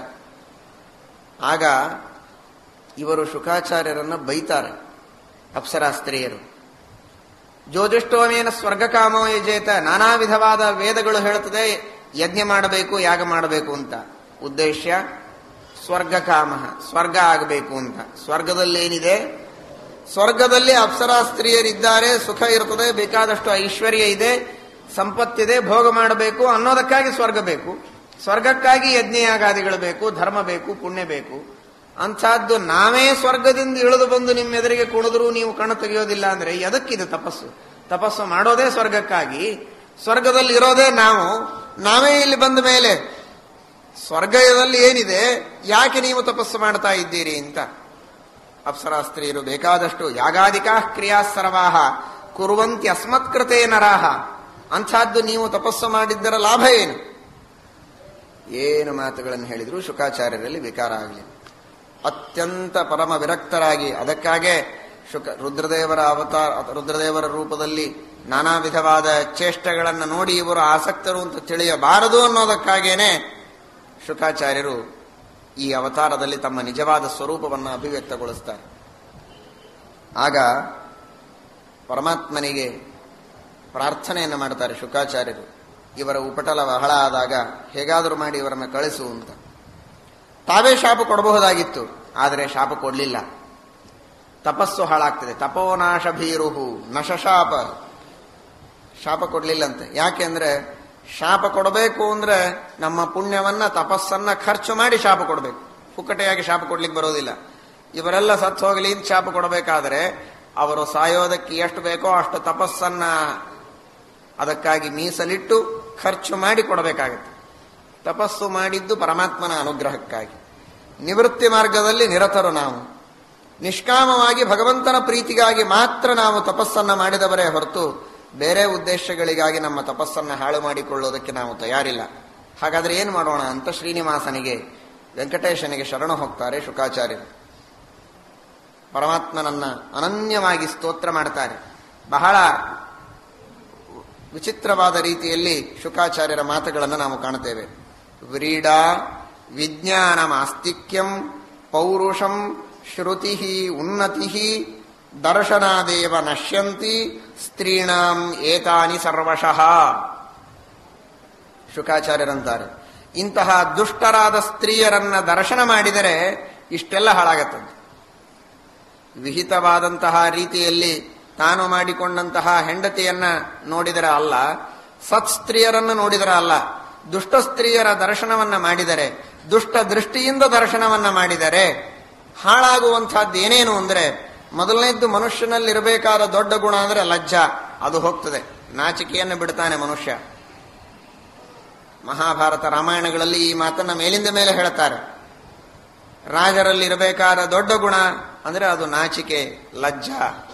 ಆಗ ಇವರು ಶುಕಾಚಾರ್ಯರನ್ನ ಬೈತಾರೆ ಅಪ್ಸರಾಸ್ತ್ರೀಯರು ಜ್ಯೋತಿಷ್ಠೋಮೇನ ಸ್ವರ್ಗಕಾಮೋ ಯಜೇತ ನಾನಾ ವಿಧವಾದ ವೇದಗಳು ಹೇಳುತ್ತದೆ ಯಜ್ಞ ಮಾಡಬೇಕು ಯಾಗ ಮಾಡಬೇಕು ಅಂತ ಉದ್ದೇಶ ಸ್ವರ್ಗಕಾಮ ಸ್ವರ್ಗ ಆಗಬೇಕು ಅಂತ ಸ್ವರ್ಗದಲ್ಲಿ ಏನಿದೆ ಸ್ವರ್ಗದಲ್ಲಿ ಅಪ್ಸರಾ ಸ್ತ್ರೀಯರಿದ್ದಾರೆ ಸುಖ ಇರ್ತದೆ ಬೇಕಾದಷ್ಟು ಐಶ್ವರ್ಯ ಇದೆ ಸಂಪತ್ತಿದೆ ಭೋಗ ಮಾಡಬೇಕು ಅನ್ನೋದಕ್ಕಾಗಿ ಸ್ವರ್ಗ ಬೇಕು ಸ್ವರ್ಗಕ್ಕಾಗಿ ಯಜ್ಞಯಾಗಾದಿಗಳು ಬೇಕು ಧರ್ಮ ಬೇಕು ಪುಣ್ಯ ಬೇಕು ಅಂಥದ್ದು ನಾವೇ ಸ್ವರ್ಗದಿಂದ ಇಳಿದು ಬಂದು ನಿಮ್ಮ ಎದುರಿಗೆ ಕುಣಿದ್ರು ನೀವು ಕಣ್ಣು ತೆಗೆಯೋದಿಲ್ಲ ಅಂದ್ರೆ ಎದಕ್ಕಿದೆ ತಪಸ್ಸು ತಪಸ್ಸು ಮಾಡೋದೇ ಸ್ವರ್ಗಕ್ಕಾಗಿ ಸ್ವರ್ಗದಲ್ಲಿ ಇರೋದೇ ನಾವು ನಾವೇ ಇಲ್ಲಿ ಬಂದ ಮೇಲೆ ಸ್ವರ್ಗದಲ್ಲಿ ಏನಿದೆ ಯಾಕೆ ನೀವು ತಪಸ್ಸು ಮಾಡ್ತಾ ಇದ್ದೀರಿ ಅಂತ ಅಪ್ಸರಾಸ್ತ್ರೀಯರು ಬೇಕಾದಷ್ಟು ಯಾಗಾದಿಕಾ ಕ್ರಿಯಾ ಸರ್ವಾಹ ಕುರುವಂತಿ ಅಸ್ಮತ್ಕೃತೆ ನರಾಹ ಅಂಥದ್ದು ನೀವು ತಪಸ್ಸು ಮಾಡಿದ್ದರ ಲಾಭ ಏನು ಏನು ಮಾತುಗಳನ್ನು ಹೇಳಿದ್ರು ಶುಕಾಚಾರ್ಯರಲ್ಲಿ ವಿಕಾರ ಆಗಲಿ ಅತ್ಯಂತ ಪರಮ ವಿರಕ್ತರಾಗಿ ಅದಕ್ಕಾಗೆ ಶುಕ ರುದ್ರದೇವರ ಅವತಾರ ರುದ್ರದೇವರ ರೂಪದಲ್ಲಿ ನಾನಾ ವಿಧವಾದ ಚೇಷ್ಟೆಗಳನ್ನು ನೋಡಿ ಇವರು ಆಸಕ್ತರು ಅಂತ ತಿಳಿಯಬಾರದು ಅನ್ನೋದಕ್ಕಾಗೇನೆ ಶುಕಾಚಾರ್ಯರು ಈ ಅವತಾರದಲ್ಲಿ ತಮ್ಮ ನಿಜವಾದ ಸ್ವರೂಪವನ್ನು ಅಭಿವ್ಯಕ್ತಗೊಳಿಸ್ತಾರೆ ಆಗ ಪರಮಾತ್ಮನಿಗೆ ಪ್ರಾರ್ಥನೆಯನ್ನು ಮಾಡ್ತಾರೆ ಶುಕಾಚಾರ್ಯರು ಇವರ ಉಪಟಲ ಬಹಳ ಆದಾಗ ಹೇಗಾದರೂ ಮಾಡಿ ಇವರನ್ನು ಕಳಿಸು ಅಂತ ತಾವೇ ಶಾಪ ಕೊಡಬಹುದಾಗಿತ್ತು ಆದರೆ ಶಾಪ ಕೊಡಲಿಲ್ಲ ತಪಸ್ಸು ಹಾಳಾಗ್ತದೆ ತಪೋನಾಶ ಭೀರುಹು ನಶಶಾಪ ಶಾಪ ಕೊಡ್ಲಿಲ್ಲಂತೆ ಯಾಕೆಂದ್ರೆ ಶಾಪ ಕೊಡಬೇಕು ಅಂದ್ರೆ ನಮ್ಮ ಪುಣ್ಯವನ್ನ ತಪಸ್ಸನ್ನ ಖರ್ಚು ಮಾಡಿ ಶಾಪ ಕೊಡಬೇಕು ಪುಕ್ಕಟೆಯಾಗಿ ಶಾಪ ಕೊಡ್ಲಿಕ್ಕೆ ಬರೋದಿಲ್ಲ ಇವರೆಲ್ಲ ಸತ್ತು ಹೋಗಲಿ ಅಂತ ಶಾಪ ಕೊಡಬೇಕಾದ್ರೆ ಅವರು ಸಾಯೋದಕ್ಕೆ ಎಷ್ಟು ಬೇಕೋ ಅಷ್ಟು ತಪಸ್ಸನ್ನ ಅದಕ್ಕಾಗಿ ಮೀಸಲಿಟ್ಟು ಖರ್ಚು ಮಾಡಿ ಕೊಡಬೇಕಾಗತ್ತೆ ತಪಸ್ಸು ಮಾಡಿದ್ದು ಪರಮಾತ್ಮನ ಅನುಗ್ರಹಕ್ಕಾಗಿ ನಿವೃತ್ತಿ ಮಾರ್ಗದಲ್ಲಿ ನಿರತರು ನಾವು ನಿಷ್ಕಾಮವಾಗಿ ಭಗವಂತನ ಪ್ರೀತಿಗಾಗಿ ಮಾತ್ರ ನಾವು ತಪಸ್ಸನ್ನ ಮಾಡಿದವರೇ ಹೊರತು ಬೇರೆ ಉದ್ದೇಶಗಳಿಗಾಗಿ ನಮ್ಮ ತಪಸ್ಸನ್ನ ಹಾಳು ಮಾಡಿಕೊಳ್ಳೋದಕ್ಕೆ ನಾವು ತಯಾರಿಲ್ಲ ಹಾಗಾದ್ರೆ ಏನು ಮಾಡೋಣ ಅಂತ ಶ್ರೀನಿವಾಸನಿಗೆ ವೆಂಕಟೇಶನಿಗೆ ಶರಣ ಹೋಗ್ತಾರೆ ಶುಕಾಚಾರ್ಯರು ಪರಮಾತ್ಮನನ್ನ ಅನನ್ಯವಾಗಿ ಸ್ತೋತ್ರ ಮಾಡ್ತಾರೆ ಬಹಳ ವಿಚಿತ್ರವಾದ ರೀತಿಯಲ್ಲಿ ಶುಕಾಚಾರ್ಯರ ಮಾತುಗಳನ್ನು ನಾವು ಕಾಣುತ್ತೇವೆ ವ್ರೀಡಾ ವಿಜ್ಞಾನ ಮಾಸ್ತಿಕ್ಯಂ ಪೌರುಷಂ ಶ್ರುತಿ ಉನ್ನತಿ ದರ್ಶನಾದೇವ ನಶ್ಯಂತಿ ಸ್ತ್ರೀಣಾಂ ಏತಾನಿ ಸರ್ವಶಃ ಶುಕಾಚಾರ್ಯರಂತಾರೆ ಇಂತಹ ದುಷ್ಟರಾದ ಸ್ತ್ರೀಯರನ್ನ ದರ್ಶನ ಮಾಡಿದರೆ ಇಷ್ಟೆಲ್ಲ ಹಾಳಾಗತ್ತಂತೆ ವಿಹಿತವಾದಂತಹ ರೀತಿಯಲ್ಲಿ ತಾನು ಮಾಡಿಕೊಂಡಂತಹ ಹೆಂಡತಿಯನ್ನ ನೋಡಿದರೆ ಅಲ್ಲ ಸತ್ ಸ್ತ್ರೀಯರನ್ನು ನೋಡಿದರೆ ಅಲ್ಲ ದುಷ್ಟ ಸ್ತ್ರೀಯರ ದರ್ಶನವನ್ನ ಮಾಡಿದರೆ ದುಷ್ಟ ದೃಷ್ಟಿಯಿಂದ ದರ್ಶನವನ್ನ ಮಾಡಿದರೆ ಹಾಳಾಗುವಂತಹದ್ದು ಏನೇನು ಅಂದ್ರೆ ಮೊದಲನೇದ್ದು ಮನುಷ್ಯನಲ್ಲಿರಬೇಕಾದ ದೊಡ್ಡ ಗುಣ ಅಂದ್ರೆ ಲಜ್ಜ ಅದು ಹೋಗ್ತದೆ ನಾಚಿಕೆಯನ್ನು ಬಿಡ್ತಾನೆ ಮನುಷ್ಯ ಮಹಾಭಾರತ ರಾಮಾಯಣಗಳಲ್ಲಿ ಈ ಮಾತನ್ನ ಮೇಲಿಂದ ಮೇಲೆ ಹೇಳ್ತಾರೆ ರಾಜರಲ್ಲಿ ಇರಬೇಕಾದ ದೊಡ್ಡ ಗುಣ ಅಂದ್ರೆ ಅದು ನಾಚಿಕೆ ಲಜ್ಜ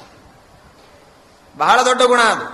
ಬಹಳ ದೊಡ್ಡ ಗುಣ ಅದು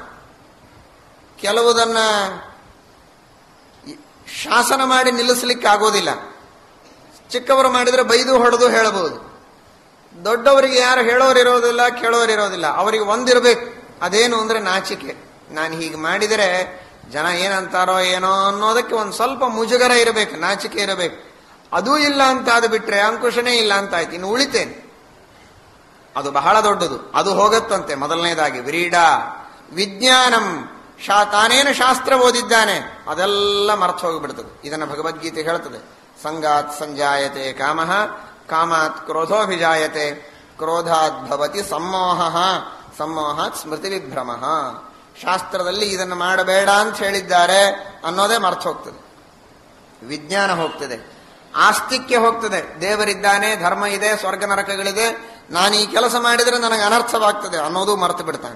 ಕೆಲವುದನ್ನ ಶಾಸನ ಮಾಡಿ ನಿಲ್ಲಿಸಲಿಕ್ಕೆ ಆಗೋದಿಲ್ಲ ಚಿಕ್ಕವರು ಮಾಡಿದ್ರೆ ಬೈದು ಹೊಡೆದು ಹೇಳಬಹುದು ದೊಡ್ಡವರಿಗೆ ಯಾರು ಹೇಳೋರಿರೋದಿಲ್ಲ ಕೇಳೋರಿರೋದಿಲ್ಲ ಅವರಿಗೆ ಒಂದಿರಬೇಕು ಅದೇನು ಅಂದ್ರೆ ನಾಚಿಕೆ ನಾನು ಹೀಗೆ ಮಾಡಿದರೆ ಜನ ಏನಂತಾರೋ ಏನೋ ಅನ್ನೋದಕ್ಕೆ ಒಂದು ಸ್ವಲ್ಪ ಮುಜುಗರ ಇರಬೇಕು ನಾಚಿಕೆ ಇರಬೇಕು ಅದೂ ಇಲ್ಲ ಅಂತ ಅದು ಬಿಟ್ರೆ ಅಂಕುಶನೇ ಇಲ್ಲ ಅಂತ ಆಯ್ತು ಇನ್ನು ಉಳಿತೇನೆ ಅದು ಬಹಳ ದೊಡ್ಡದು ಅದು ಹೋಗತ್ತಂತೆ ಮೊದಲನೇದಾಗಿ ವಿರೀಡ ವಿಜ್ಞಾನಂ ಶಾ ತಾನೇನು ಶಾಸ್ತ್ರ ಓದಿದ್ದಾನೆ ಅದೆಲ್ಲ ಮರ್ತು ಹೋಗಿಬಿಡ್ತದೆ ಇದನ್ನು ಭಗವದ್ಗೀತೆ ಹೇಳ್ತದೆ ಸಂಗಾತ್ ಸಂಜಾಯತೆ ಕಾಮಃ ಕಾಮಾತ್ ಕ್ರೋಧೋಭಿಜಾಯತೆ ಕ್ರೋಧಾತ್ ಭವತಿ ಸಮ್ಮೋಹ ಸಮ್ಮೋಹಾತ್ ಸ್ಮೃತಿ ವಿಭ್ರಮ ಶಾಸ್ತ್ರದಲ್ಲಿ ಇದನ್ನು ಮಾಡಬೇಡ ಅಂತ ಹೇಳಿದ್ದಾರೆ ಅನ್ನೋದೇ ಮರ್ತು ಹೋಗ್ತದೆ ವಿಜ್ಞಾನ ಹೋಗ್ತದೆ ಆಸ್ತಿಕ್ಯ ಹೋಗ್ತದೆ ದೇವರಿದ್ದಾನೆ ಧರ್ಮ ಇದೆ ಸ್ವರ್ಗ ನರಕಗಳಿದೆ ನಾನು ಈ ಕೆಲಸ ಮಾಡಿದರೆ ನನಗೆ ಅನರ್ಥವಾಗ್ತದೆ ಅನ್ನೋದು ಮರೆತು ಬಿಡ್ತಾನೆ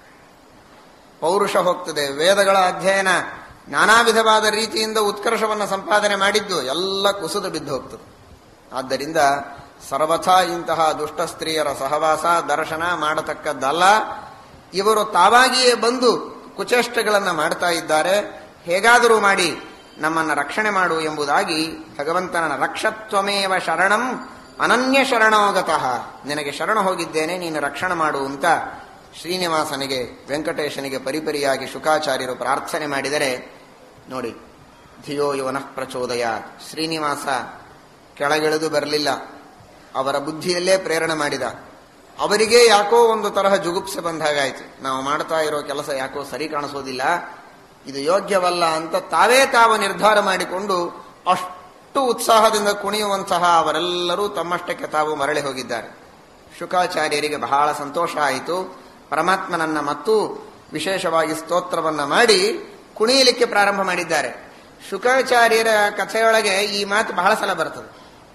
ಪೌರುಷ ಹೋಗ್ತದೆ ವೇದಗಳ ಅಧ್ಯಯನ ನಾನಾ ವಿಧವಾದ ರೀತಿಯಿಂದ ಉತ್ಕರ್ಷವನ್ನು ಸಂಪಾದನೆ ಮಾಡಿದ್ದು ಎಲ್ಲ ಕುಸಿದು ಬಿದ್ದು ಹೋಗ್ತದೆ ಆದ್ದರಿಂದ ಸರ್ವಥಾ ಇಂತಹ ದುಷ್ಟ ಸ್ತ್ರೀಯರ ಸಹವಾಸ ದರ್ಶನ ಮಾಡತಕ್ಕದ್ದಲ್ಲ ಇವರು ತಾವಾಗಿಯೇ ಬಂದು ಕುಚೇಷ್ಟಗಳನ್ನು ಮಾಡ್ತಾ ಇದ್ದಾರೆ ಹೇಗಾದರೂ ಮಾಡಿ ನಮ್ಮನ್ನು ರಕ್ಷಣೆ ಮಾಡು ಎಂಬುದಾಗಿ ಭಗವಂತನ ರಕ್ಷತ್ವಮೇವ ಶರಣಂ ಅನನ್ಯ ಶರಣೋಗತಃ ನಿನಗೆ ಶರಣ ಹೋಗಿದ್ದೇನೆ ನೀನು ರಕ್ಷಣೆ ಮಾಡು ಅಂತ ಶ್ರೀನಿವಾಸನಿಗೆ ವೆಂಕಟೇಶನಿಗೆ ಪರಿಪರಿಯಾಗಿ ಶುಕಾಚಾರ್ಯರು ಪ್ರಾರ್ಥನೆ ಮಾಡಿದರೆ ನೋಡಿ ಧಿಯೋ ಯುವನಃ ಪ್ರಚೋದಯ ಶ್ರೀನಿವಾಸ ಕೆಳಗಿಳಿದು ಬರಲಿಲ್ಲ ಅವರ ಬುದ್ಧಿಯಲ್ಲೇ ಪ್ರೇರಣೆ ಮಾಡಿದ ಅವರಿಗೆ ಯಾಕೋ ಒಂದು ತರಹ ಜುಗುಪ್ಸೆ ಬಂದ ಹಾಗಾಯ್ತು ನಾವು ಮಾಡ್ತಾ ಇರೋ ಕೆಲಸ ಯಾಕೋ ಸರಿ ಕಾಣಿಸೋದಿಲ್ಲ ಇದು ಯೋಗ್ಯವಲ್ಲ ಅಂತ ತಾವೇ ತಾವು ನಿರ್ಧಾರ ಮಾಡಿಕೊಂಡು ಅಷ್ಟು ಉತ್ಸಾಹದಿಂದ ಕುಣಿಯುವಂತಹ ಅವರೆಲ್ಲರೂ ತಮ್ಮಷ್ಟಕ್ಕೆ ತಾವು ಮರಳಿ ಹೋಗಿದ್ದಾರೆ ಶುಕಾಚಾರ್ಯರಿಗೆ ಬಹಳ ಸಂತೋಷ ಆಯಿತು ಪರಮಾತ್ಮನನ್ನ ಮತ್ತು ವಿಶೇಷವಾಗಿ ಸ್ತೋತ್ರವನ್ನ ಮಾಡಿ ಕುಣಿಯಲಿಕ್ಕೆ ಪ್ರಾರಂಭ ಮಾಡಿದ್ದಾರೆ ಶುಕಾಚಾರ್ಯರ ಕಥೆಯೊಳಗೆ ಈ ಮಾತು ಬಹಳ ಸಲ ಬರ್ತದೆ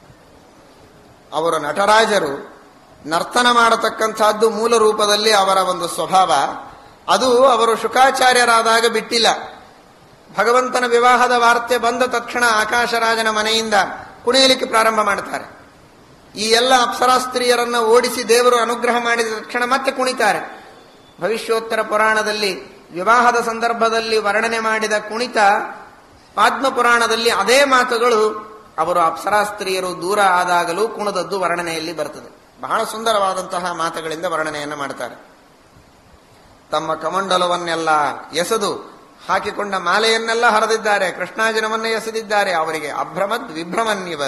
ಅವರು ನಟರಾಜರು ನರ್ತನ ಮಾಡತಕ್ಕಂಥದ್ದು ಮೂಲ ರೂಪದಲ್ಲಿ ಅವರ ಒಂದು ಸ್ವಭಾವ ಅದು ಅವರು ಶುಕಾಚಾರ್ಯರಾದಾಗ ಬಿಟ್ಟಿಲ್ಲ ಭಗವಂತನ ವಿವಾಹದ ವಾರ್ತೆ ಬಂದ ತಕ್ಷಣ ಆಕಾಶರಾಜನ ಮನೆಯಿಂದ ಕುಣಿಯಲಿಕ್ಕೆ ಪ್ರಾರಂಭ ಮಾಡ್ತಾರೆ ಈ ಎಲ್ಲ ಅಪ್ಸರಾಸ್ತ್ರೀಯರನ್ನ ಓಡಿಸಿ ದೇವರು ಅನುಗ್ರಹ ಮಾಡಿದ ತಕ್ಷಣ ಮತ್ತೆ ಕುಣಿತಾರೆ ಭವಿಷ್ಯೋತ್ತರ ಪುರಾಣದಲ್ಲಿ ವಿವಾಹದ ಸಂದರ್ಭದಲ್ಲಿ ವರ್ಣನೆ ಮಾಡಿದ ಕುಣಿತ ಪಾದ್ಮ ಪುರಾಣದಲ್ಲಿ ಅದೇ ಮಾತುಗಳು ಅವರು ಅಪ್ಸರಾಸ್ತ್ರೀಯರು ದೂರ ಆದಾಗಲೂ ಕುಣದದ್ದು ವರ್ಣನೆಯಲ್ಲಿ ಬರ್ತದೆ ಬಹಳ ಸುಂದರವಾದಂತಹ ಮಾತುಗಳಿಂದ ವರ್ಣನೆಯನ್ನು ಮಾಡ್ತಾರೆ ತಮ್ಮ ಕಮಂಡಲವನ್ನೆಲ್ಲ ಎಸೆದು ಹಾಕಿಕೊಂಡ ಮಾಲೆಯನ್ನೆಲ್ಲ ಹರಿದಿದ್ದಾರೆ ಕೃಷ್ಣಾಜಿನವನ್ನೇ ಎಸೆದಿದ್ದಾರೆ ಅವರಿಗೆ ಅಭ್ರಮದ್ ವಿಭ್ರಮನ್ಯವ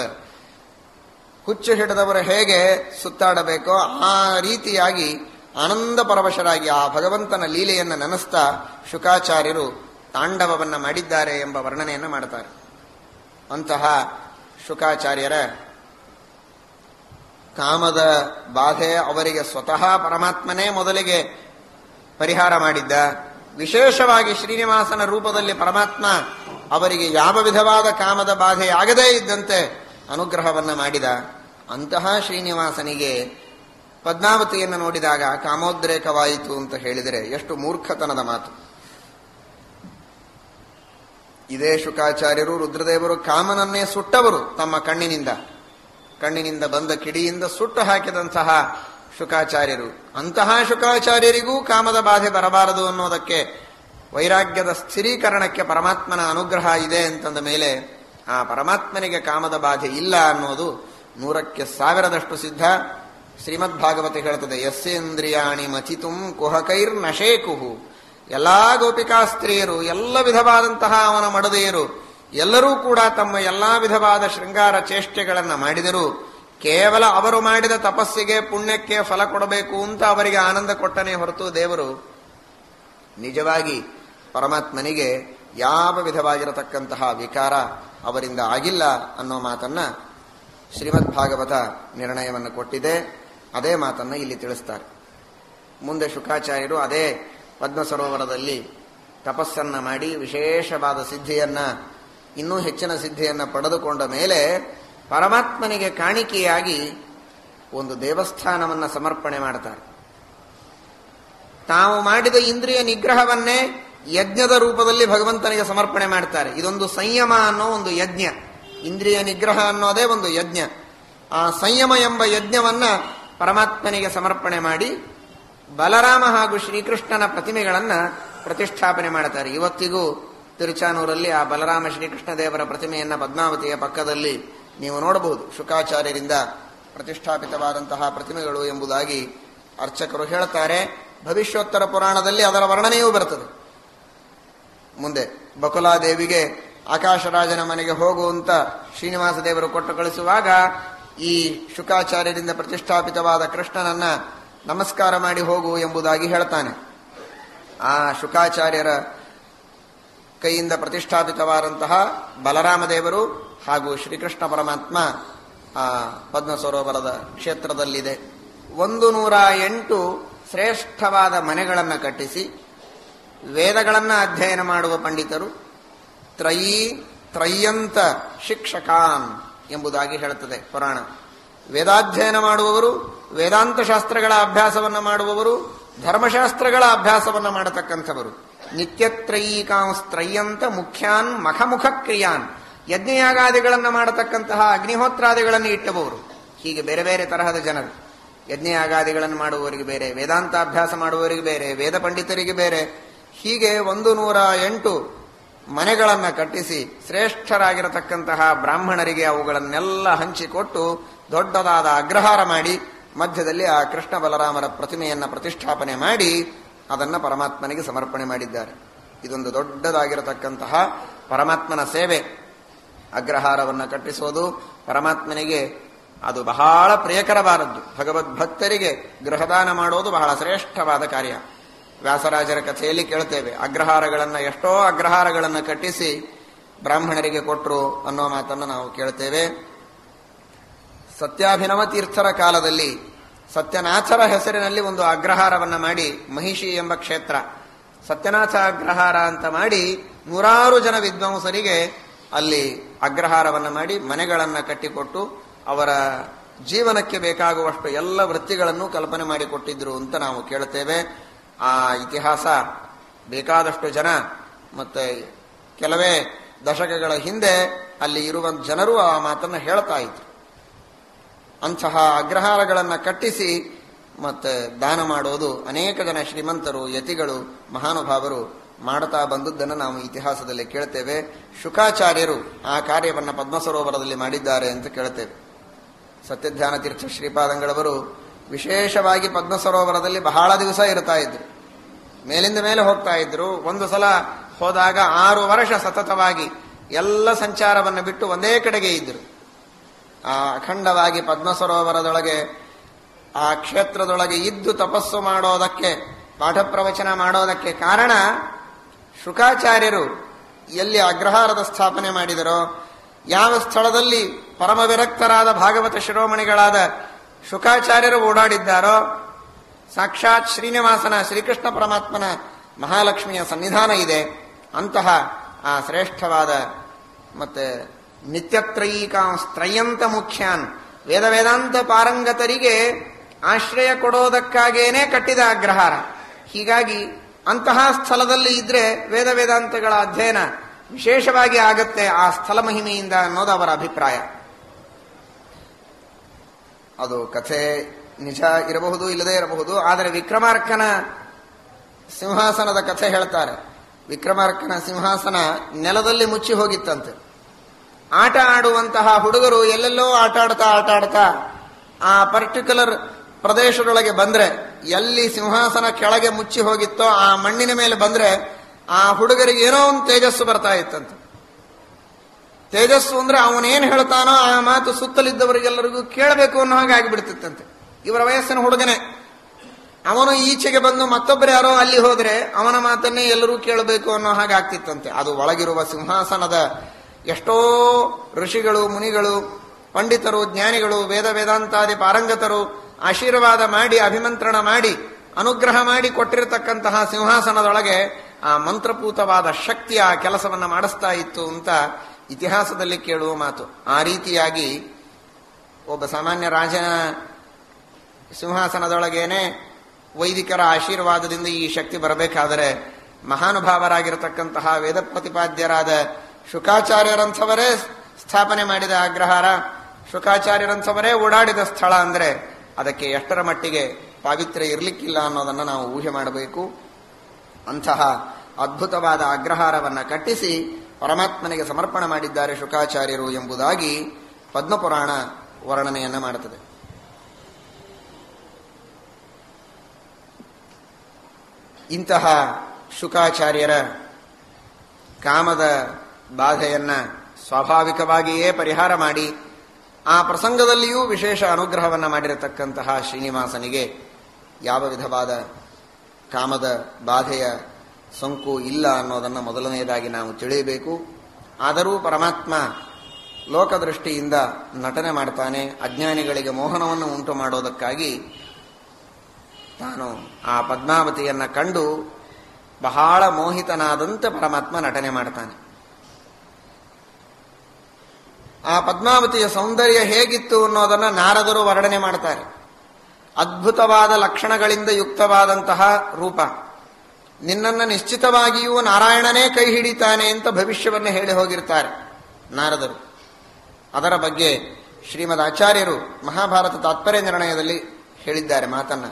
ಹುಚ್ಚು ಹಿಡಿದವರು ಹೇಗೆ ಸುತ್ತಾಡಬೇಕೋ ಆ ರೀತಿಯಾಗಿ ಆನಂದ ಪರವಶರಾಗಿ ಆ ಭಗವಂತನ ಲೀಲೆಯನ್ನು ನೆನೆಸ್ತಾ ಶುಕಾಚಾರ್ಯರು ತಾಂಡವವನ್ನ ಮಾಡಿದ್ದಾರೆ ಎಂಬ ವರ್ಣನೆಯನ್ನು ಮಾಡ್ತಾರೆ ಅಂತಹ ಶುಕಾಚಾರ್ಯರ ಕಾಮದ ಬಾಧೆ ಅವರಿಗೆ ಸ್ವತಃ ಪರಮಾತ್ಮನೇ ಮೊದಲಿಗೆ ಪರಿಹಾರ ಮಾಡಿದ್ದ ವಿಶೇಷವಾಗಿ ಶ್ರೀನಿವಾಸನ ರೂಪದಲ್ಲಿ ಪರಮಾತ್ಮ ಅವರಿಗೆ ಯಾವ ವಿಧವಾದ ಕಾಮದ ಬಾಧೆ ಆಗದೇ ಇದ್ದಂತೆ ಅನುಗ್ರಹವನ್ನ ಮಾಡಿದ ಅಂತಹ ಶ್ರೀನಿವಾಸನಿಗೆ ಪದ್ಮಾವತಿಯನ್ನು ನೋಡಿದಾಗ ಕಾಮೋದ್ರೇಕವಾಯಿತು ಅಂತ ಹೇಳಿದರೆ ಎಷ್ಟು ಮೂರ್ಖತನದ ಮಾತು ಇದೇ ಶುಕಾಚಾರ್ಯರು ರುದ್ರದೇವರು ಕಾಮನನ್ನೇ ಸುಟ್ಟವರು ತಮ್ಮ ಕಣ್ಣಿನಿಂದ ಕಣ್ಣಿನಿಂದ ಬಂದ ಕಿಡಿಯಿಂದ ಸುಟ್ಟು ಹಾಕಿದಂತಹ ಶುಕಾಚಾರ್ಯರು ಅಂತಹ ಶುಕಾಚಾರ್ಯರಿಗೂ ಕಾಮದ ಬಾಧೆ ಬರಬಾರದು ಅನ್ನೋದಕ್ಕೆ ವೈರಾಗ್ಯದ ಸ್ಥಿರೀಕರಣಕ್ಕೆ ಪರಮಾತ್ಮನ ಅನುಗ್ರಹ ಇದೆ ಅಂತಂದ ಮೇಲೆ ಆ ಪರಮಾತ್ಮನಿಗೆ ಕಾಮದ ಬಾಧೆ ಇಲ್ಲ ಅನ್ನೋದು ನೂರಕ್ಕೆ ಸಾವಿರದಷ್ಟು ಸಿದ್ಧ ಶ್ರೀಮದ್ ಭಾಗವತಿ ಹೇಳ್ತದೆ ಯಸ್ಸೇಂದ್ರಿಯಾಣಿ ಮಥಿತುಂ ಕುಹಕೈರ್ ನಶೇಕುಹು ಎಲ್ಲಾ ಗೋಪಿಕಾ ಸ್ತ್ರೀಯರು ಎಲ್ಲ ವಿಧವಾದಂತಹ ಅವನ ಮಡದೆಯರು ಎಲ್ಲರೂ ಕೂಡ ತಮ್ಮ ಎಲ್ಲಾ ವಿಧವಾದ ಶೃಂಗಾರ ಚೇಷ್ಟೆಗಳನ್ನು ಮಾಡಿದರು ಕೇವಲ ಅವರು ಮಾಡಿದ ತಪಸ್ಸಿಗೆ ಪುಣ್ಯಕ್ಕೆ ಫಲ ಕೊಡಬೇಕು ಅಂತ ಅವರಿಗೆ ಆನಂದ ಕೊಟ್ಟನೇ ಹೊರತು ದೇವರು ನಿಜವಾಗಿ ಪರಮಾತ್ಮನಿಗೆ ಯಾವ ವಿಧವಾಗಿರತಕ್ಕಂತಹ ವಿಕಾರ ಅವರಿಂದ ಆಗಿಲ್ಲ ಅನ್ನೋ ಮಾತನ್ನ ಶ್ರೀಮದ್ ಭಾಗವತ ನಿರ್ಣಯವನ್ನು ಕೊಟ್ಟಿದೆ ಅದೇ ಮಾತನ್ನ ಇಲ್ಲಿ ತಿಳಿಸ್ತಾರೆ ಮುಂದೆ ಶುಕಾಚಾರ್ಯರು ಅದೇ ಪದ್ಮ ಸರೋವರದಲ್ಲಿ ತಪಸ್ಸನ್ನ ಮಾಡಿ ವಿಶೇಷವಾದ ಸಿದ್ಧಿಯನ್ನ ಇನ್ನೂ ಹೆಚ್ಚಿನ ಸಿದ್ಧಿಯನ್ನ ಪಡೆದುಕೊಂಡ ಮೇಲೆ ಪರಮಾತ್ಮನಿಗೆ ಕಾಣಿಕೆಯಾಗಿ ಒಂದು ದೇವಸ್ಥಾನವನ್ನ ಸಮರ್ಪಣೆ ಮಾಡ್ತಾರೆ ತಾವು ಮಾಡಿದ ಇಂದ್ರಿಯ ನಿಗ್ರಹವನ್ನೇ ಯಜ್ಞದ ರೂಪದಲ್ಲಿ ಭಗವಂತನಿಗೆ ಸಮರ್ಪಣೆ ಮಾಡ್ತಾರೆ ಇದೊಂದು ಸಂಯಮ ಅನ್ನೋ ಒಂದು ಯಜ್ಞ ಇಂದ್ರಿಯ ನಿಗ್ರಹ ಅನ್ನೋದೇ ಒಂದು ಯಜ್ಞ ಆ ಸಂಯಮ ಎಂಬ ಯಜ್ಞವನ್ನ ಪರಮಾತ್ಮನಿಗೆ ಸಮರ್ಪಣೆ ಮಾಡಿ ಬಲರಾಮ ಹಾಗೂ ಶ್ರೀಕೃಷ್ಣನ ಪ್ರತಿಮೆಗಳನ್ನ ಪ್ರತಿಷ್ಠಾಪನೆ ಮಾಡ್ತಾರೆ ಇವತ್ತಿಗೂ ತಿರುಚಾನೂರಲ್ಲಿ ಆ ಬಲರಾಮ ಶ್ರೀಕೃಷ್ಣ ದೇವರ ಪ್ರತಿಮೆಯನ್ನ ಪದ್ಮಾವತಿಯ ಪಕ್ಕದಲ್ಲಿ ನೀವು ನೋಡಬಹುದು ಶುಕಾಚಾರ್ಯರಿಂದ ಪ್ರತಿಷ್ಠಾಪಿತವಾದಂತಹ ಪ್ರತಿಮೆಗಳು ಎಂಬುದಾಗಿ ಅರ್ಚಕರು ಹೇಳ್ತಾರೆ ಭವಿಷ್ಯೋತ್ತರ ಪುರಾಣದಲ್ಲಿ ಅದರ ವರ್ಣನೆಯೂ ಬರುತ್ತದೆ ಮುಂದೆ ಬಕುಲಾದೇವಿಗೆ ಆಕಾಶರಾಜನ ಮನೆಗೆ ಹೋಗುವಂತ ಶ್ರೀನಿವಾಸ ದೇವರು ಕೊಟ್ಟು ಕಳಿಸುವಾಗ ಈ ಶುಕಾಚಾರ್ಯರಿಂದ ಪ್ರತಿಷ್ಠಾಪಿತವಾದ ಕೃಷ್ಣನನ್ನ ನಮಸ್ಕಾರ ಮಾಡಿ ಹೋಗು ಎಂಬುದಾಗಿ ಹೇಳ್ತಾನೆ ಆ ಶುಕಾಚಾರ್ಯರ ಕೈಯಿಂದ ಪ್ರತಿಷ್ಠಾಪಿತವಾದಂತಹ ಬಲರಾಮ ದೇವರು ಹಾಗೂ ಶ್ರೀಕೃಷ್ಣ ಪರಮಾತ್ಮ ಆ ಪದ್ಮ ಸರೋವರದ ಕ್ಷೇತ್ರದಲ್ಲಿದೆ ಒಂದು ನೂರ ಎಂಟು ಶ್ರೇಷ್ಠವಾದ ಮನೆಗಳನ್ನು ಕಟ್ಟಿಸಿ ವೇದಗಳನ್ನು ಅಧ್ಯಯನ ಮಾಡುವ ಪಂಡಿತರು ತ್ರಯೀ ತ್ರಯ್ಯಂತ ಶಿಕ್ಷಕಾನ್ ಎಂಬುದಾಗಿ ಹೇಳುತ್ತದೆ ಪುರಾಣ ವೇದಾಧ್ಯಯನ ಮಾಡುವವರು ವೇದಾಂತ ಶಾಸ್ತ್ರಗಳ ಅಭ್ಯಾಸವನ್ನು ಮಾಡುವವರು ಧರ್ಮಶಾಸ್ತ್ರಗಳ ಅಭ್ಯಾಸವನ್ನು ಮಾಡತಕ್ಕಂಥವರು ನಿತ್ಯತ್ರಯೀಕಾಂಸ್ತ್ರಯ್ಯಂತ ಮುಖ್ಯಾನ್ ಮಖಮುಖ ಕ್ರಿಯಾನ್ ಯಜ್ಞಯಾಗಾದಿಗಳನ್ನು ಮಾಡತಕ್ಕಂತಹ ಅಗ್ನಿಹೋತ್ರಾದಿಗಳನ್ನು ಇಟ್ಟವರು ಹೀಗೆ ಬೇರೆ ಬೇರೆ ತರಹದ ಜನರು ಯಜ್ಞಯಾಗಾದಿಗಳನ್ನು ಮಾಡುವವರಿಗೆ ಬೇರೆ ವೇದಾಂತ ಅಭ್ಯಾಸ ಮಾಡುವವರಿಗೆ ಬೇರೆ ವೇದ ಪಂಡಿತರಿಗೆ ಬೇರೆ ಹೀಗೆ ಒಂದು ನೂರ ಎಂಟು ಮನೆಗಳನ್ನು ಕಟ್ಟಿಸಿ ಶ್ರೇಷ್ಠರಾಗಿರತಕ್ಕಂತಹ ಬ್ರಾಹ್ಮಣರಿಗೆ ಅವುಗಳನ್ನೆಲ್ಲ ಹಂಚಿಕೊಟ್ಟು ದೊಡ್ಡದಾದ ಅಗ್ರಹಾರ ಮಾಡಿ ಮಧ್ಯದಲ್ಲಿ ಆ ಕೃಷ್ಣ ಬಲರಾಮರ ಪ್ರತಿಮೆಯನ್ನು ಪ್ರತಿಷ್ಠಾಪನೆ ಮಾಡಿ ಅದನ್ನು ಪರಮಾತ್ಮನಿಗೆ ಸಮರ್ಪಣೆ ಮಾಡಿದ್ದಾರೆ ಇದೊಂದು ದೊಡ್ಡದಾಗಿರತಕ್ಕಂತಹ ಪರಮಾತ್ಮನ ಸೇವೆ ಅಗ್ರಹಾರವನ್ನು ಕಟ್ಟಿಸೋದು ಪರಮಾತ್ಮನಿಗೆ ಅದು ಬಹಳ ಪ್ರಿಯಕರವಾದದ್ದು ಭಗವದ್ಭಕ್ತರಿಗೆ ಗೃಹದಾನ ಮಾಡೋದು ಬಹಳ ಶ್ರೇಷ್ಠವಾದ ಕಾರ್ಯ ವ್ಯಾಸರಾಜರ ಕಥೆಯಲ್ಲಿ ಕೇಳ್ತೇವೆ ಅಗ್ರಹಾರಗಳನ್ನು ಎಷ್ಟೋ ಅಗ್ರಹಾರಗಳನ್ನು ಕಟ್ಟಿಸಿ ಬ್ರಾಹ್ಮಣರಿಗೆ ಕೊಟ್ಟರು ಅನ್ನೋ ಮಾತನ್ನು ನಾವು ಕೇಳ್ತೇವೆ ಸತ್ಯಾಭಿನವ ತೀರ್ಥರ ಕಾಲದಲ್ಲಿ ಸತ್ಯನಾಥರ ಹೆಸರಿನಲ್ಲಿ ಒಂದು ಅಗ್ರಹಾರವನ್ನು ಮಾಡಿ ಮಹಿಷಿ ಎಂಬ ಕ್ಷೇತ್ರ ಸತ್ಯನಾಥ ಅಗ್ರಹಾರ ಅಂತ ಮಾಡಿ ನೂರಾರು ಜನ ವಿದ್ವಾಂಸರಿಗೆ ಅಲ್ಲಿ ಅಗ್ರಹಾರವನ್ನು ಮಾಡಿ ಮನೆಗಳನ್ನು ಕಟ್ಟಿಕೊಟ್ಟು ಅವರ ಜೀವನಕ್ಕೆ ಬೇಕಾಗುವಷ್ಟು ಎಲ್ಲ ವೃತ್ತಿಗಳನ್ನು ಕಲ್ಪನೆ ಮಾಡಿಕೊಟ್ಟಿದ್ರು ಅಂತ ನಾವು ಕೇಳುತ್ತೇವೆ ಆ ಇತಿಹಾಸ ಬೇಕಾದಷ್ಟು ಜನ ಮತ್ತೆ ಕೆಲವೇ ದಶಕಗಳ ಹಿಂದೆ ಅಲ್ಲಿ ಇರುವ ಜನರು ಆ ಮಾತನ್ನು ಹೇಳ್ತಾ ಇದ್ರು ಅಂತಹ ಅಗ್ರಹಾರಗಳನ್ನು ಕಟ್ಟಿಸಿ ಮತ್ತೆ ದಾನ ಮಾಡೋದು ಅನೇಕ ಜನ ಶ್ರೀಮಂತರು ಯತಿಗಳು ಮಹಾನುಭಾವರು ಮಾಡುತ್ತಾ ಬಂದದ್ದನ್ನು ನಾವು ಇತಿಹಾಸದಲ್ಲಿ ಕೇಳ್ತೇವೆ ಶುಕಾಚಾರ್ಯರು ಆ ಕಾರ್ಯವನ್ನು ಪದ್ಮಸರೋವರದಲ್ಲಿ ಮಾಡಿದ್ದಾರೆ ಅಂತ ಕೇಳ್ತೇವೆ ಸತ್ಯಧ್ಯಾನ ತೀರ್ಥ ಶ್ರೀಪಾದಂಗಳವರು ವಿಶೇಷವಾಗಿ ಪದ್ಮಸರೋವರದಲ್ಲಿ ಬಹಳ ದಿವಸ ಇರ್ತಾ ಇದ್ರು ಮೇಲಿಂದ ಮೇಲೆ ಹೋಗ್ತಾ ಇದ್ರು ಒಂದು ಸಲ ಹೋದಾಗ ಆರು ವರ್ಷ ಸತತವಾಗಿ ಎಲ್ಲ ಸಂಚಾರವನ್ನು ಬಿಟ್ಟು ಒಂದೇ ಕಡೆಗೆ ಇದ್ರು ಆ ಅಖಂಡವಾಗಿ ಪದ್ಮಸರೋವರದೊಳಗೆ ಆ ಕ್ಷೇತ್ರದೊಳಗೆ ಇದ್ದು ತಪಸ್ಸು ಮಾಡೋದಕ್ಕೆ ಪಾಠ ಪ್ರವಚನ ಮಾಡೋದಕ್ಕೆ ಕಾರಣ ಶುಕಾಚಾರ್ಯರು ಎಲ್ಲಿ ಅಗ್ರಹಾರದ ಸ್ಥಾಪನೆ ಮಾಡಿದರೋ ಯಾವ ಸ್ಥಳದಲ್ಲಿ ಪರಮ ವಿರಕ್ತರಾದ ಭಾಗವತ ಶಿರೋಮಣಿಗಳಾದ ಶುಕಾಚಾರ್ಯರು ಓಡಾಡಿದ್ದಾರೋ ಸಾಕ್ಷಾತ್ ಶ್ರೀನಿವಾಸನ ಶ್ರೀಕೃಷ್ಣ ಪರಮಾತ್ಮನ ಮಹಾಲಕ್ಷ್ಮಿಯ ಸನ್ನಿಧಾನ ಇದೆ ಅಂತಹ ಆ ಶ್ರೇಷ್ಠವಾದ ಮತ್ತೆ ನಿತ್ಯತ್ರಯೀಕಾಂಸ್ತ್ರಯಂತ ಮುಖ್ಯಾನ್ ವೇದ ವೇದಾಂತ ಪಾರಂಗತರಿಗೆ ಆಶ್ರಯ ಕೊಡೋದಕ್ಕಾಗೇನೆ ಕಟ್ಟಿದ ಅಗ್ರಹಾರ ಹೀಗಾಗಿ ಅಂತಹ ಸ್ಥಳದಲ್ಲಿ ಇದ್ರೆ ವೇದ ವೇದಾಂತಗಳ ಅಧ್ಯಯನ ವಿಶೇಷವಾಗಿ ಆಗತ್ತೆ ಆ ಸ್ಥಳ ಮಹಿಮೆಯಿಂದ ಅನ್ನೋದು ಅವರ ಅಭಿಪ್ರಾಯ ಅದು ಕಥೆ ನಿಜ ಇರಬಹುದು ಇಲ್ಲದೇ ಇರಬಹುದು ಆದರೆ ವಿಕ್ರಮಾರ್ಕನ ಸಿಂಹಾಸನದ ಕಥೆ ಹೇಳ್ತಾರೆ ವಿಕ್ರಮಾರ್ಕನ ಸಿಂಹಾಸನ ನೆಲದಲ್ಲಿ ಮುಚ್ಚಿ ಹೋಗಿತ್ತಂತೆ ಆಟ ಆಡುವಂತಹ ಹುಡುಗರು ಎಲ್ಲೆಲ್ಲೋ ಆಟ ಆಡ್ತಾ ಆಟ ಆಡ್ತಾ ಆ ಪರ್ಟಿಕ್ಯುಲರ್ ಪ್ರದೇಶದೊಳಗೆ ಬಂದ್ರೆ ಎಲ್ಲಿ ಸಿಂಹಾಸನ ಕೆಳಗೆ ಮುಚ್ಚಿ ಹೋಗಿತ್ತೋ ಆ ಮಣ್ಣಿನ ಮೇಲೆ ಬಂದ್ರೆ ಆ ಹುಡುಗರಿಗೆ ಏನೋ ಒಂದು ತೇಜಸ್ಸು ಬರ್ತಾ ಇತ್ತಂತೆ ತೇಜಸ್ಸು ಅಂದ್ರೆ ಅವನೇನ್ ಹೇಳ್ತಾನೋ ಆ ಮಾತು ಸುತ್ತಲಿದ್ದವರಿಗೆಲ್ಲರಿಗೂ ಕೇಳಬೇಕು ಅನ್ನೋ ಹಾಗೆ ಆಗಿಬಿಡ್ತಿತ್ತಂತೆ ಇವರ ವಯಸ್ಸಿನ ಹುಡುಗನೇ ಅವನು ಈಚೆಗೆ ಬಂದು ಮತ್ತೊಬ್ಬರು ಯಾರೋ ಅಲ್ಲಿ ಹೋದ್ರೆ ಅವನ ಮಾತನ್ನೇ ಎಲ್ಲರೂ ಕೇಳಬೇಕು ಅನ್ನೋ ಹಾಗೆ ಆಗ್ತಿತ್ತಂತೆ ಅದು ಒಳಗಿರುವ ಸಿಂಹಾಸನದ ಎಷ್ಟೋ ಋಷಿಗಳು ಮುನಿಗಳು ಪಂಡಿತರು ಜ್ಞಾನಿಗಳು ವೇದ ವೇದಾಂತಾದಿ ಪಾರಂಗತರು ಆಶೀರ್ವಾದ ಮಾಡಿ ಅಭಿಮಂತ್ರಣ ಮಾಡಿ ಅನುಗ್ರಹ ಮಾಡಿ ಕೊಟ್ಟಿರತಕ್ಕಂತಹ ಸಿಂಹಾಸನದೊಳಗೆ ಆ ಮಂತ್ರಪೂತವಾದ ಶಕ್ತಿ ಆ ಕೆಲಸವನ್ನ ಮಾಡಿಸ್ತಾ ಇತ್ತು ಅಂತ ಇತಿಹಾಸದಲ್ಲಿ ಕೇಳುವ ಮಾತು ಆ ರೀತಿಯಾಗಿ ಒಬ್ಬ ಸಾಮಾನ್ಯ ರಾಜನ ಸಿಂಹಾಸನದೊಳಗೇನೆ ವೈದಿಕರ ಆಶೀರ್ವಾದದಿಂದ ಈ ಶಕ್ತಿ ಬರಬೇಕಾದರೆ ಮಹಾನುಭಾವರಾಗಿರತಕ್ಕಂತಹ ವೇದ ಪ್ರತಿಪಾದ್ಯರಾದ ಶುಕಾಚಾರ್ಯರಂಥವರೇ ಸ್ಥಾಪನೆ ಮಾಡಿದ ಅಗ್ರಹಾರ ಶುಕಾಚಾರ್ಯರಂಥವರೇ ಓಡಾಡಿದ ಸ್ಥಳ ಅಂದ್ರೆ ಅದಕ್ಕೆ ಎಷ್ಟರ ಮಟ್ಟಿಗೆ ಪಾವಿತ್ರ್ಯ ಇರಲಿಕ್ಕಿಲ್ಲ ಅನ್ನೋದನ್ನು ನಾವು ಊಹೆ ಮಾಡಬೇಕು ಅಂತಹ ಅದ್ಭುತವಾದ ಅಗ್ರಹಾರವನ್ನು ಕಟ್ಟಿಸಿ ಪರಮಾತ್ಮನಿಗೆ ಸಮರ್ಪಣೆ ಮಾಡಿದ್ದಾರೆ ಶುಕಾಚಾರ್ಯರು ಎಂಬುದಾಗಿ ಪದ್ಮಪುರಾಣ ವರ್ಣನೆಯನ್ನ ಮಾಡುತ್ತದೆ ಇಂತಹ ಶುಕಾಚಾರ್ಯರ ಕಾಮದ ಬಾಧೆಯನ್ನ ಸ್ವಾಭಾವಿಕವಾಗಿಯೇ ಪರಿಹಾರ ಮಾಡಿ ಆ ಪ್ರಸಂಗದಲ್ಲಿಯೂ ವಿಶೇಷ ಅನುಗ್ರಹವನ್ನು ಮಾಡಿರತಕ್ಕಂತಹ ಶ್ರೀನಿವಾಸನಿಗೆ ಯಾವ ವಿಧವಾದ ಕಾಮದ ಬಾಧೆಯ ಸೋಂಕು ಇಲ್ಲ ಅನ್ನೋದನ್ನು ಮೊದಲನೆಯದಾಗಿ ನಾವು ತಿಳಿಯಬೇಕು ಆದರೂ ಪರಮಾತ್ಮ ಲೋಕದೃಷ್ಟಿಯಿಂದ ನಟನೆ ಮಾಡ್ತಾನೆ ಅಜ್ಞಾನಿಗಳಿಗೆ ಮೋಹನವನ್ನು ಉಂಟು ಮಾಡೋದಕ್ಕಾಗಿ ತಾನು ಆ ಪದ್ಮಾವತಿಯನ್ನ ಕಂಡು ಬಹಳ ಮೋಹಿತನಾದಂತೆ ಪರಮಾತ್ಮ ನಟನೆ ಮಾಡ್ತಾನೆ ಆ ಪದ್ಮಾವತಿಯ ಸೌಂದರ್ಯ ಹೇಗಿತ್ತು ಅನ್ನೋದನ್ನ ನಾರದರು ವರ್ಣನೆ ಮಾಡ್ತಾರೆ ಅದ್ಭುತವಾದ ಲಕ್ಷಣಗಳಿಂದ ಯುಕ್ತವಾದಂತಹ ರೂಪ ನಿನ್ನನ್ನು ನಿಶ್ಚಿತವಾಗಿಯೂ ನಾರಾಯಣನೇ ಕೈ ಹಿಡಿತಾನೆ ಅಂತ ಭವಿಷ್ಯವನ್ನು ಹೇಳಿ ಹೋಗಿರ್ತಾರೆ ನಾರದರು ಅದರ ಬಗ್ಗೆ ಶ್ರೀಮದ್ ಆಚಾರ್ಯರು ಮಹಾಭಾರತ ತಾತ್ಪರ್ಯ ನಿರ್ಣಯದಲ್ಲಿ ಹೇಳಿದ್ದಾರೆ ಮಾತನ್ನ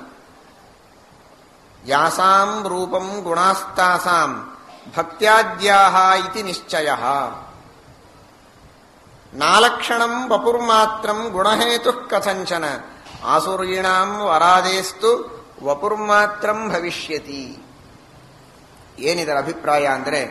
ಯಾಸಾಂ ರೂಪಂ ಗುಣಾಸ್ತಾಸಾಂ ಭಕ್ತ್ಯಾದ್ಯಾಹ ಇತಿ ನಿಶ್ಚಯ ನಾಲಕ್ಷಣಂ ವಪುರ್ಮಾತ್ರಂ ಗುಣಹೇತು ಕಥಂಚನ ಆಸುರೀಣಾಂ ವರಾದೇಸ್ತು ವಪುರ್ಮಾತ್ರಂ ಭವಿಷ್ಯತಿ ಏನಿದರ ಅಭಿಪ್ರಾಯ ಅಂದರೆ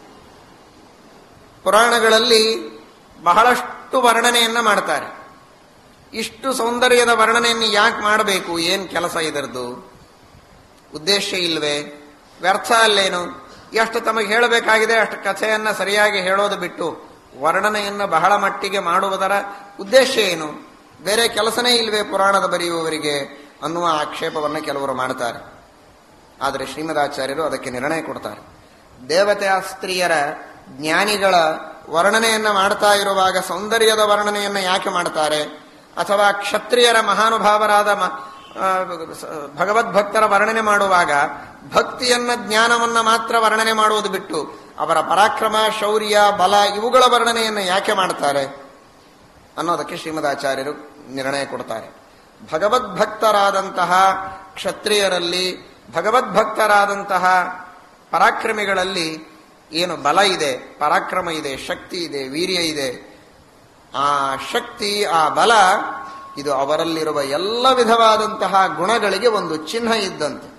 ಪುರಾಣಗಳಲ್ಲಿ ಬಹಳಷ್ಟು ವರ್ಣನೆಯನ್ನ ಮಾಡ್ತಾರೆ ಇಷ್ಟು ಸೌಂದರ್ಯದ ವರ್ಣನೆಯನ್ನು ಯಾಕೆ ಮಾಡಬೇಕು ಏನ್ ಕೆಲಸ ಇದರದು ಉದ್ದೇಶ ಇಲ್ವೇ ವ್ಯರ್ಥ ಅಲ್ಲೇನು ಎಷ್ಟು ತಮಗೆ ಹೇಳಬೇಕಾಗಿದೆ ಅಷ್ಟು ಕಥೆಯನ್ನ ಸರಿಯಾಗಿ ಹೇಳೋದು ಬಿಟ್ಟು ವರ್ಣನೆಯನ್ನ ಬಹಳ ಮಟ್ಟಿಗೆ ಮಾಡುವುದರ ಉದ್ದೇಶ ಏನು ಬೇರೆ ಕೆಲಸನೇ ಇಲ್ವೇ ಪುರಾಣದ ಬರೆಯುವವರಿಗೆ ಅನ್ನುವ ಆಕ್ಷೇಪವನ್ನು ಕೆಲವರು ಮಾಡ್ತಾರೆ ಆದರೆ ಶ್ರೀಮದಾಚಾರ್ಯರು ಅದಕ್ಕೆ ನಿರ್ಣಯ ಕೊಡ್ತಾರೆ ದೇವತೆಯ ಸ್ತ್ರೀಯರ ಜ್ಞಾನಿಗಳ ವರ್ಣನೆಯನ್ನ ಮಾಡ್ತಾ ಇರುವಾಗ ಸೌಂದರ್ಯದ ವರ್ಣನೆಯನ್ನ ಯಾಕೆ ಮಾಡ್ತಾರೆ ಅಥವಾ ಕ್ಷತ್ರಿಯರ ಮಹಾನುಭಾವರಾದ ಭಗವದ್ಭಕ್ತರ ವರ್ಣನೆ ಮಾಡುವಾಗ ಭಕ್ತಿಯನ್ನ ಜ್ಞಾನವನ್ನ ಮಾತ್ರ ವರ್ಣನೆ ಮಾಡುವುದು ಬಿಟ್ಟು ಅವರ ಪರಾಕ್ರಮ ಶೌರ್ಯ ಬಲ ಇವುಗಳ ವರ್ಣನೆಯನ್ನು ಯಾಕೆ ಮಾಡ್ತಾರೆ ಅನ್ನೋದಕ್ಕೆ ಶ್ರೀಮದಾಚಾರ್ಯರು ನಿರ್ಣಯ ಕೊಡ್ತಾರೆ ಭಗವದ್ಭಕ್ತರಾದಂತಹ ಕ್ಷತ್ರಿಯರಲ್ಲಿ ಭಗವದ್ಭಕ್ತರಾದಂತಹ ಪರಾಕ್ರಮಿಗಳಲ್ಲಿ ಏನು ಬಲ ಇದೆ ಪರಾಕ್ರಮ ಇದೆ ಶಕ್ತಿ ಇದೆ ವೀರ್ಯ ಇದೆ ಆ ಶಕ್ತಿ ಆ ಬಲ ಇದು ಅವರಲ್ಲಿರುವ ಎಲ್ಲ ವಿಧವಾದಂತಹ ಗುಣಗಳಿಗೆ ಒಂದು ಚಿಹ್ನ ಇದ್ದಂತೆ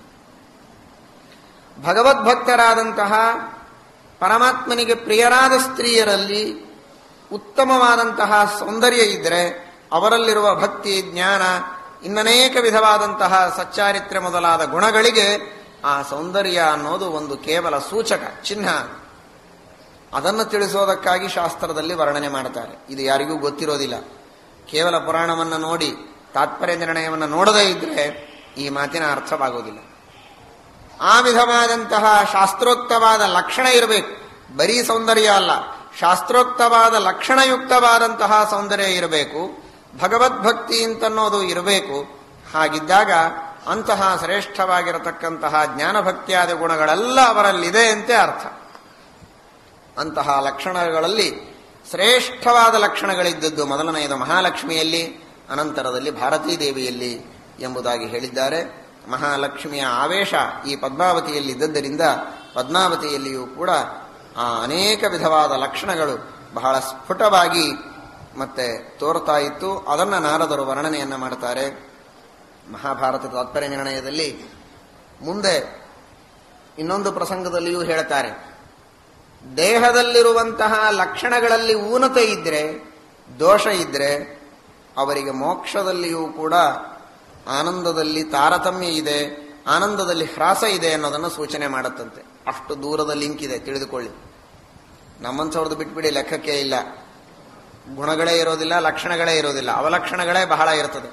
ಭಗವದ್ಭಕ್ತರಾದಂತಹ ಪರಮಾತ್ಮನಿಗೆ ಪ್ರಿಯರಾದ ಸ್ತ್ರೀಯರಲ್ಲಿ ಉತ್ತಮವಾದಂತಹ ಸೌಂದರ್ಯ ಇದ್ದರೆ ಅವರಲ್ಲಿರುವ ಭಕ್ತಿ ಜ್ಞಾನ ಇನ್ನನೇಕ ವಿಧವಾದಂತಹ ಸಚ್ಚಾರಿತ್ರ್ಯ ಮೊದಲಾದ ಗುಣಗಳಿಗೆ ಆ ಸೌಂದರ್ಯ ಅನ್ನೋದು ಒಂದು ಕೇವಲ ಸೂಚಕ ಚಿಹ್ನ ಅದನ್ನು ತಿಳಿಸೋದಕ್ಕಾಗಿ ಶಾಸ್ತ್ರದಲ್ಲಿ ವರ್ಣನೆ ಮಾಡ್ತಾರೆ ಇದು ಯಾರಿಗೂ ಗೊತ್ತಿರೋದಿಲ್ಲ ಕೇವಲ ಪುರಾಣವನ್ನು ನೋಡಿ ತಾತ್ಪರ್ಯ ನಿರ್ಣಯವನ್ನು ನೋಡದೇ ಇದ್ರೆ ಈ ಮಾತಿನ ಅರ್ಥವಾಗುವುದಿಲ್ಲ ಆ ವಿಧವಾದಂತಹ ಶಾಸ್ತ್ರೋಕ್ತವಾದ ಲಕ್ಷಣ ಇರಬೇಕು ಬರೀ ಸೌಂದರ್ಯ ಅಲ್ಲ ಶಾಸ್ತ್ರೋಕ್ತವಾದ ಲಕ್ಷಣಯುಕ್ತವಾದಂತಹ ಸೌಂದರ್ಯ ಇರಬೇಕು ಭಗವದ್ಭಕ್ತಿ ಅಂತನ್ನೋದು ಇರಬೇಕು ಹಾಗಿದ್ದಾಗ ಅಂತಹ ಶ್ರೇಷ್ಠವಾಗಿರತಕ್ಕಂತಹ ಜ್ಞಾನಭಕ್ತಿಯಾದ ಗುಣಗಳೆಲ್ಲ ಅವರಲ್ಲಿದೆ ಅಂತೆ ಅರ್ಥ ಅಂತಹ ಲಕ್ಷಣಗಳಲ್ಲಿ ಶ್ರೇಷ್ಠವಾದ ಲಕ್ಷಣಗಳಿದ್ದದ್ದು ಮೊದಲನೆಯದು ಮಹಾಲಕ್ಷ್ಮಿಯಲ್ಲಿ ಅನಂತರದಲ್ಲಿ ಭಾರತೀ ದೇವಿಯಲ್ಲಿ ಎಂಬುದಾಗಿ ಹೇಳಿದ್ದಾರೆ ಮಹಾಲಕ್ಷ್ಮಿಯ ಆವೇಶ ಈ ಪದ್ಮಾವತಿಯಲ್ಲಿ ಇದ್ದದ್ದರಿಂದ ಪದ್ಮಾವತಿಯಲ್ಲಿಯೂ ಕೂಡ ಆ ಅನೇಕ ವಿಧವಾದ ಲಕ್ಷಣಗಳು ಬಹಳ ಸ್ಫುಟವಾಗಿ ಮತ್ತೆ ತೋರ್ತಾ ಇತ್ತು ಅದನ್ನ ನಾರದರು ವರ್ಣನೆಯನ್ನ ಮಾಡ್ತಾರೆ ಮಹಾಭಾರತ ತಾತ್ಪರ್ಯ ನಿರ್ಣಯದಲ್ಲಿ ಮುಂದೆ ಇನ್ನೊಂದು ಪ್ರಸಂಗದಲ್ಲಿಯೂ ಹೇಳ್ತಾರೆ ದೇಹದಲ್ಲಿರುವಂತಹ ಲಕ್ಷಣಗಳಲ್ಲಿ ಊನತೆ ಇದ್ರೆ ದೋಷ ಇದ್ರೆ ಅವರಿಗೆ ಮೋಕ್ಷದಲ್ಲಿಯೂ ಕೂಡ ಆನಂದದಲ್ಲಿ ತಾರತಮ್ಯ ಇದೆ ಆನಂದದಲ್ಲಿ ಹ್ರಾಸ ಇದೆ ಅನ್ನೋದನ್ನು ಸೂಚನೆ ಮಾಡುತ್ತಂತೆ ಅಷ್ಟು ದೂರದ ಲಿಂಕ್ ಇದೆ ತಿಳಿದುಕೊಳ್ಳಿ ನಮ್ಮಂಥವ್ರದ್ದು ಬಿಟ್ಬಿಡಿ ಲೆಕ್ಕಕ್ಕೆ ಇಲ್ಲ ಗುಣಗಳೇ ಇರೋದಿಲ್ಲ ಲಕ್ಷಣಗಳೇ ಇರೋದಿಲ್ಲ ಅವಲಕ್ಷಣಗಳೇ ಬಹಳ ಇರ್ತದೆ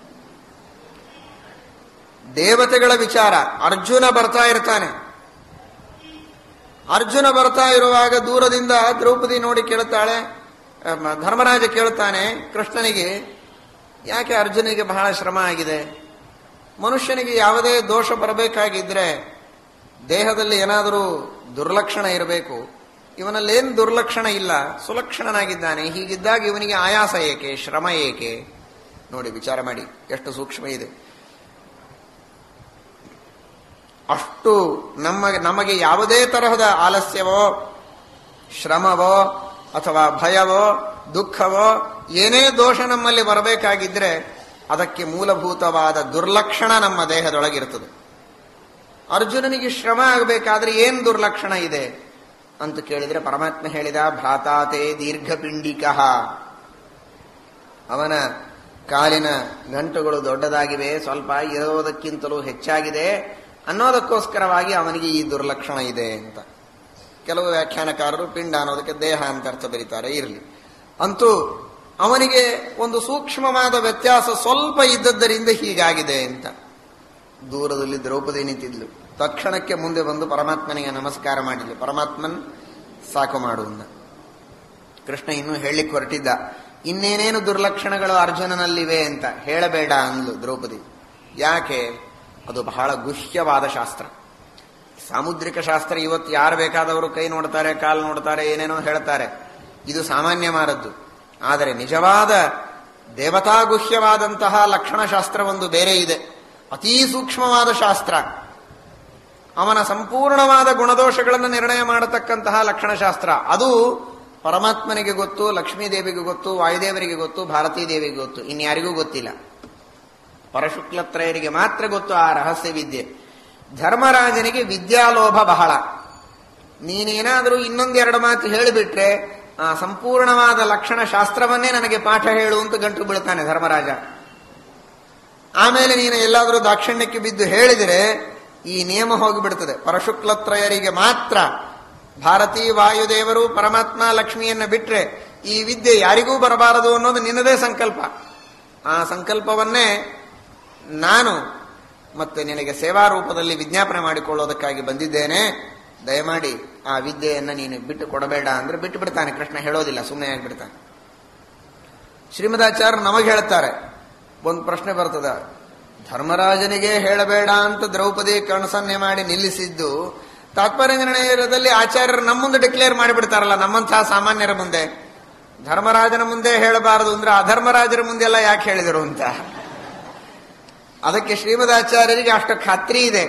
ದೇವತೆಗಳ ವಿಚಾರ ಅರ್ಜುನ ಬರ್ತಾ ಇರ್ತಾನೆ ಅರ್ಜುನ ಬರ್ತಾ ಇರುವಾಗ ದೂರದಿಂದ ದ್ರೌಪದಿ ನೋಡಿ ಕೇಳುತ್ತಾಳೆ ಧರ್ಮರಾಜ ಕೇಳುತ್ತಾನೆ ಕೃಷ್ಣನಿಗೆ ಯಾಕೆ ಅರ್ಜುನಿಗೆ ಬಹಳ ಶ್ರಮ ಆಗಿದೆ ಮನುಷ್ಯನಿಗೆ ಯಾವುದೇ ದೋಷ ಬರಬೇಕಾಗಿದ್ರೆ ದೇಹದಲ್ಲಿ ಏನಾದರೂ ದುರ್ಲಕ್ಷಣ ಇರಬೇಕು ಇವನಲ್ಲೇನು ದುರ್ಲಕ್ಷಣ ಇಲ್ಲ ಸುಲಕ್ಷಣನಾಗಿದ್ದಾನೆ ಹೀಗಿದ್ದಾಗ ಇವನಿಗೆ ಆಯಾಸ ಏಕೆ ಶ್ರಮ ಏಕೆ ನೋಡಿ ವಿಚಾರ ಮಾಡಿ ಎಷ್ಟು ಸೂಕ್ಷ್ಮ ಇದೆ ಅಷ್ಟು ನಮಗೆ ನಮಗೆ ಯಾವುದೇ ತರಹದ ಆಲಸ್ಯವೋ ಶ್ರಮವೋ ಅಥವಾ ಭಯವೋ ದುಃಖವೋ ಏನೇ ದೋಷ ನಮ್ಮಲ್ಲಿ ಬರಬೇಕಾಗಿದ್ರೆ ಅದಕ್ಕೆ ಮೂಲಭೂತವಾದ ದುರ್ಲಕ್ಷಣ ನಮ್ಮ ದೇಹದೊಳಗಿರ್ತದೆ ಅರ್ಜುನನಿಗೆ ಶ್ರಮ ಆಗಬೇಕಾದ್ರೆ ಏನ್ ದುರ್ಲಕ್ಷಣ ಇದೆ ಅಂತ ಕೇಳಿದ್ರೆ ಪರಮಾತ್ಮ ಹೇಳಿದ ಭ್ರಾತಾತೆ ದೀರ್ಘಪಿಂಡಿಕಃ ಅವನ ಕಾಲಿನ ಗಂಟುಗಳು ದೊಡ್ಡದಾಗಿವೆ ಸ್ವಲ್ಪ ಇರೋದಕ್ಕಿಂತಲೂ ಹೆಚ್ಚಾಗಿದೆ ಅನ್ನೋದಕ್ಕೋಸ್ಕರವಾಗಿ ಅವನಿಗೆ ಈ ದುರ್ಲಕ್ಷಣ ಇದೆ ಅಂತ ಕೆಲವು ವ್ಯಾಖ್ಯಾನಕಾರರು ಪಿಂಡ ಅನ್ನೋದಕ್ಕೆ ದೇಹ ಅಂತ ಅರ್ಥ ಬರೀತಾರೆ ಇರಲಿ ಅಂತೂ ಅವನಿಗೆ ಒಂದು ಸೂಕ್ಷ್ಮವಾದ ವ್ಯತ್ಯಾಸ ಸ್ವಲ್ಪ ಇದ್ದದ್ದರಿಂದ ಹೀಗಾಗಿದೆ ಅಂತ ದೂರದಲ್ಲಿ ದ್ರೌಪದಿ ನಿಂತಿದ್ಲು ತಕ್ಷಣಕ್ಕೆ ಮುಂದೆ ಬಂದು ಪರಮಾತ್ಮನಿಗೆ ನಮಸ್ಕಾರ ಮಾಡಿದ್ಲು ಪರಮಾತ್ಮನ್ ಸಾಕು ಮಾಡುವಂದ ಕೃಷ್ಣ ಇನ್ನೂ ಹೇಳಲಿಕ್ಕೆ ಹೊರಟಿದ್ದ ಇನ್ನೇನೇನು ದುರ್ಲಕ್ಷಣಗಳು ಅರ್ಜುನನಲ್ಲಿವೆ ಅಂತ ಹೇಳಬೇಡ ಅಂದ್ಲು ದ್ರೌಪದಿ ಯಾಕೆ ಅದು ಬಹಳ ಗುಹ್ಯವಾದ ಶಾಸ್ತ್ರ ಸಾಮುದ್ರಿಕ ಶಾಸ್ತ್ರ ಇವತ್ತು ಯಾರು ಬೇಕಾದವರು ಕೈ ನೋಡ್ತಾರೆ ಕಾಲು ನೋಡ್ತಾರೆ ಏನೇನೋ ಹೇಳ್ತಾರೆ ಇದು ಸಾಮಾನ್ಯ ಮಾರದ್ದು ಆದರೆ ನಿಜವಾದ ದೇವತಾಗುಹ್ಯವಾದಂತಹ ಲಕ್ಷಣಶಾಸ್ತ್ರ ಒಂದು ಬೇರೆ ಇದೆ ಅತೀ ಸೂಕ್ಷ್ಮವಾದ ಶಾಸ್ತ್ರ ಅವನ ಸಂಪೂರ್ಣವಾದ ಗುಣದೋಷಗಳನ್ನು ನಿರ್ಣಯ ಮಾಡತಕ್ಕಂತಹ ಲಕ್ಷಣಶಾಸ್ತ್ರ ಅದು ಪರಮಾತ್ಮನಿಗೆ ಗೊತ್ತು ಲಕ್ಷ್ಮೀದೇವಿಗೆ ಗೊತ್ತು ವಾಯುದೇವರಿಗೆ ಗೊತ್ತು ಭಾರತೀ ದೇವಿಗೆ ಗೊತ್ತು ಇನ್ಯಾರಿಗೂ ಗೊತ್ತಿಲ್ಲ ಪರಶುಕ್ಲತ್ರಯರಿಗೆ ಮಾತ್ರ ಗೊತ್ತು ಆ ರಹಸ್ಯ ವಿದ್ಯೆ ಧರ್ಮರಾಜನಿಗೆ ವಿದ್ಯಾಲೋಭ ಬಹಳ ನೀನೇನಾದರೂ ಇನ್ನೊಂದೆರಡು ಮಾತು ಹೇಳಿಬಿಟ್ರೆ ಆ ಸಂಪೂರ್ಣವಾದ ಲಕ್ಷಣ ಶಾಸ್ತ್ರವನ್ನೇ ನನಗೆ ಪಾಠ ಹೇಳು ಅಂತ ಗಂಟು ಬೀಳ್ತಾನೆ ಧರ್ಮರಾಜ ಆಮೇಲೆ ನೀನು ಎಲ್ಲಾದರೂ ದಾಕ್ಷಿಣ್ಯಕ್ಕೆ ಬಿದ್ದು ಹೇಳಿದರೆ ಈ ನಿಯಮ ಹೋಗಿಬಿಡ್ತದೆ ಪರಶುಕ್ಲತ್ರಯರಿಗೆ ಮಾತ್ರ ಭಾರತೀ ವಾಯುದೇವರು ಪರಮಾತ್ಮ ಲಕ್ಷ್ಮಿಯನ್ನ ಬಿಟ್ರೆ ಈ ವಿದ್ಯೆ ಯಾರಿಗೂ ಬರಬಾರದು ಅನ್ನೋದು ನಿನ್ನದೇ ಸಂಕಲ್ಪ ಆ ಸಂಕಲ್ಪವನ್ನೇ ನಾನು ಮತ್ತೆ ನಿನಗೆ ಸೇವಾ ರೂಪದಲ್ಲಿ ವಿಜ್ಞಾಪನೆ ಮಾಡಿಕೊಳ್ಳೋದಕ್ಕಾಗಿ ಬಂದಿದ್ದೇನೆ ದಯಮಾಡಿ ಆ ವಿದ್ಯೆಯನ್ನ ನೀನು ಬಿಟ್ಟು ಕೊಡಬೇಡ ಅಂದ್ರೆ ಬಿಟ್ಟು ಬಿಡ್ತಾನೆ ಕೃಷ್ಣ ಹೇಳೋದಿಲ್ಲ ಸುಮ್ಮನೆ ಆಗಿಬಿಡ್ತಾನೆ ಶ್ರೀಮದಾಚಾರ್ಯ ನಮಗೆ ಹೇಳ್ತಾರೆ ಒಂದು ಪ್ರಶ್ನೆ ಬರ್ತದ ಧರ್ಮರಾಜನಿಗೆ ಹೇಳಬೇಡ ಅಂತ ದ್ರೌಪದಿ ಕಣಸನ್ನೆ ಮಾಡಿ ನಿಲ್ಲಿಸಿದ್ದು ತಾತ್ಪರ್ಯ ನಿರ್ಣಯದಲ್ಲಿ ಆಚಾರ್ಯರು ನಮ್ಮ ಮುಂದೆ ಡಿಕ್ಲೇರ್ ಮಾಡಿಬಿಡ್ತಾರಲ್ಲ ನಮ್ಮಂತಹ ಸಾಮಾನ್ಯರ ಮುಂದೆ ಧರ್ಮರಾಜನ ಮುಂದೆ ಹೇಳಬಾರದು ಅಂದ್ರೆ ಅಧರ್ಮರಾಜರ ಮುಂದೆಲ್ಲ ಯಾಕೆ ಹೇಳಿದರು ಅಂತ ಅದಕ್ಕೆ ಶ್ರೀಮದಾಚಾರ್ಯರಿಗೆ ಅಷ್ಟು ಖಾತ್ರಿ ಇದೆ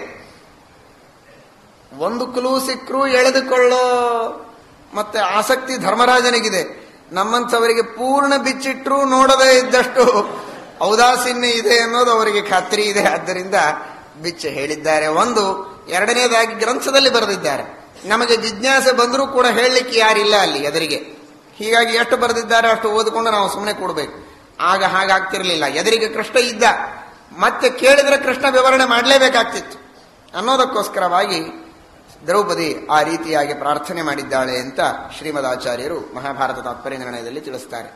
ಒಂದು ಕ್ಲೂ ಸಿಕ್ಕರೂ ಎಳೆದುಕೊಳ್ಳೋ ಮತ್ತೆ ಆಸಕ್ತಿ ಧರ್ಮರಾಜನಿಗಿದೆ ನಮ್ಮಂಥವರಿಗೆ ಪೂರ್ಣ ಬಿಚ್ಚಿಟ್ರೂ ನೋಡದೇ ಇದ್ದಷ್ಟು ಔದಾಸೀನ್ಯ ಇದೆ ಅನ್ನೋದು ಅವರಿಗೆ ಖಾತ್ರಿ ಇದೆ ಆದ್ದರಿಂದ ಬಿಚ್ಚ ಹೇಳಿದ್ದಾರೆ ಒಂದು ಎರಡನೇದಾಗಿ ಗ್ರಂಥದಲ್ಲಿ ಬರೆದಿದ್ದಾರೆ ನಮಗೆ ಜಿಜ್ಞಾಸೆ ಬಂದರೂ ಕೂಡ ಹೇಳಲಿಕ್ಕೆ ಯಾರಿಲ್ಲ ಅಲ್ಲಿ ಎದುರಿಗೆ ಹೀಗಾಗಿ ಎಷ್ಟು ಬರೆದಿದ್ದಾರೆ ಅಷ್ಟು ಓದಿಕೊಂಡು ನಾವು ಸುಮ್ಮನೆ ಕೊಡಬೇಕು ಆಗ ಹಾಗಾಗ್ತಿರ್ಲಿಲ್ಲ ಎದುರಿಗೆ ಕೃಷ್ಣ ಇದ್ದ ಮತ್ತೆ ಕೇಳಿದ್ರೆ ಕೃಷ್ಣ ವಿವರಣೆ ಮಾಡಲೇಬೇಕಾಗ್ತಿತ್ತು ಅನ್ನೋದಕ್ಕೋಸ್ಕರವಾಗಿ ದ್ರೌಪದಿ ಆ ರೀತಿಯಾಗಿ ಪ್ರಾರ್ಥನೆ ಮಾಡಿದ್ದಾಳೆ ಅಂತ ಶ್ರೀಮದಾಚಾರ್ಯರು ಮಹಾಭಾರತ ತಾತ್ಪರ್ಯ ನಿರ್ಣಯದಲ್ಲಿ ತಿಳಿಸ್ತಾರೆ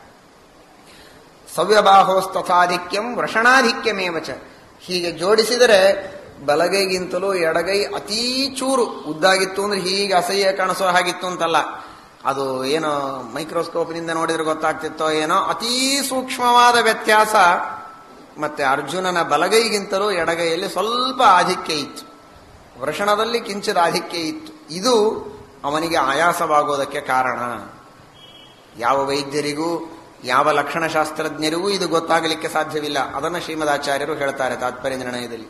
ಸವ್ಯಬಾಹೋಸ್ತಥಾಧಿಕ್ಯಂ ವೃಷಣಾಧಿಕ್ಯಮೇವಚ ಹೀಗೆ ಜೋಡಿಸಿದರೆ ಬಲಗೈಗಿಂತಲೂ ಎಡಗೈ ಅತೀ ಚೂರು ಉದ್ದಾಗಿತ್ತು ಅಂದ್ರೆ ಹೀಗೆ ಅಸಹ್ಯ ಕಾಣಿಸೋ ಹಾಗಿತ್ತು ಅಂತಲ್ಲ ಅದು ಏನೋ ಮೈಕ್ರೋಸ್ಕೋಪ್ನಿಂದ ನೋಡಿದ್ರೆ ಗೊತ್ತಾಗ್ತಿತ್ತೋ ಏನೋ ಅತೀ ಸೂಕ್ಷ್ಮವಾದ ವ್ಯತ್ಯಾಸ ಮತ್ತೆ ಅರ್ಜುನನ ಬಲಗೈಗಿಂತಲೂ ಎಡಗೈಯಲ್ಲಿ ಸ್ವಲ್ಪ ಆಧಿಕ್ಯ ಇತ್ತು ವೃಷಣದಲ್ಲಿ ಕಿಂಚಿದ ಆಧಿಕ್ಯ ಇತ್ತು ಇದು ಅವನಿಗೆ ಆಯಾಸವಾಗೋದಕ್ಕೆ ಕಾರಣ ಯಾವ ವೈದ್ಯರಿಗೂ ಯಾವ ಲಕ್ಷಣಶಾಸ್ತ್ರಜ್ಞರಿಗೂ ಇದು ಗೊತ್ತಾಗಲಿಕ್ಕೆ ಸಾಧ್ಯವಿಲ್ಲ ಅದನ್ನು ಶ್ರೀಮದಾಚಾರ್ಯರು ಹೇಳ್ತಾರೆ ತಾತ್ಪರ್ಯ ನಿರ್ಣಯದಲ್ಲಿ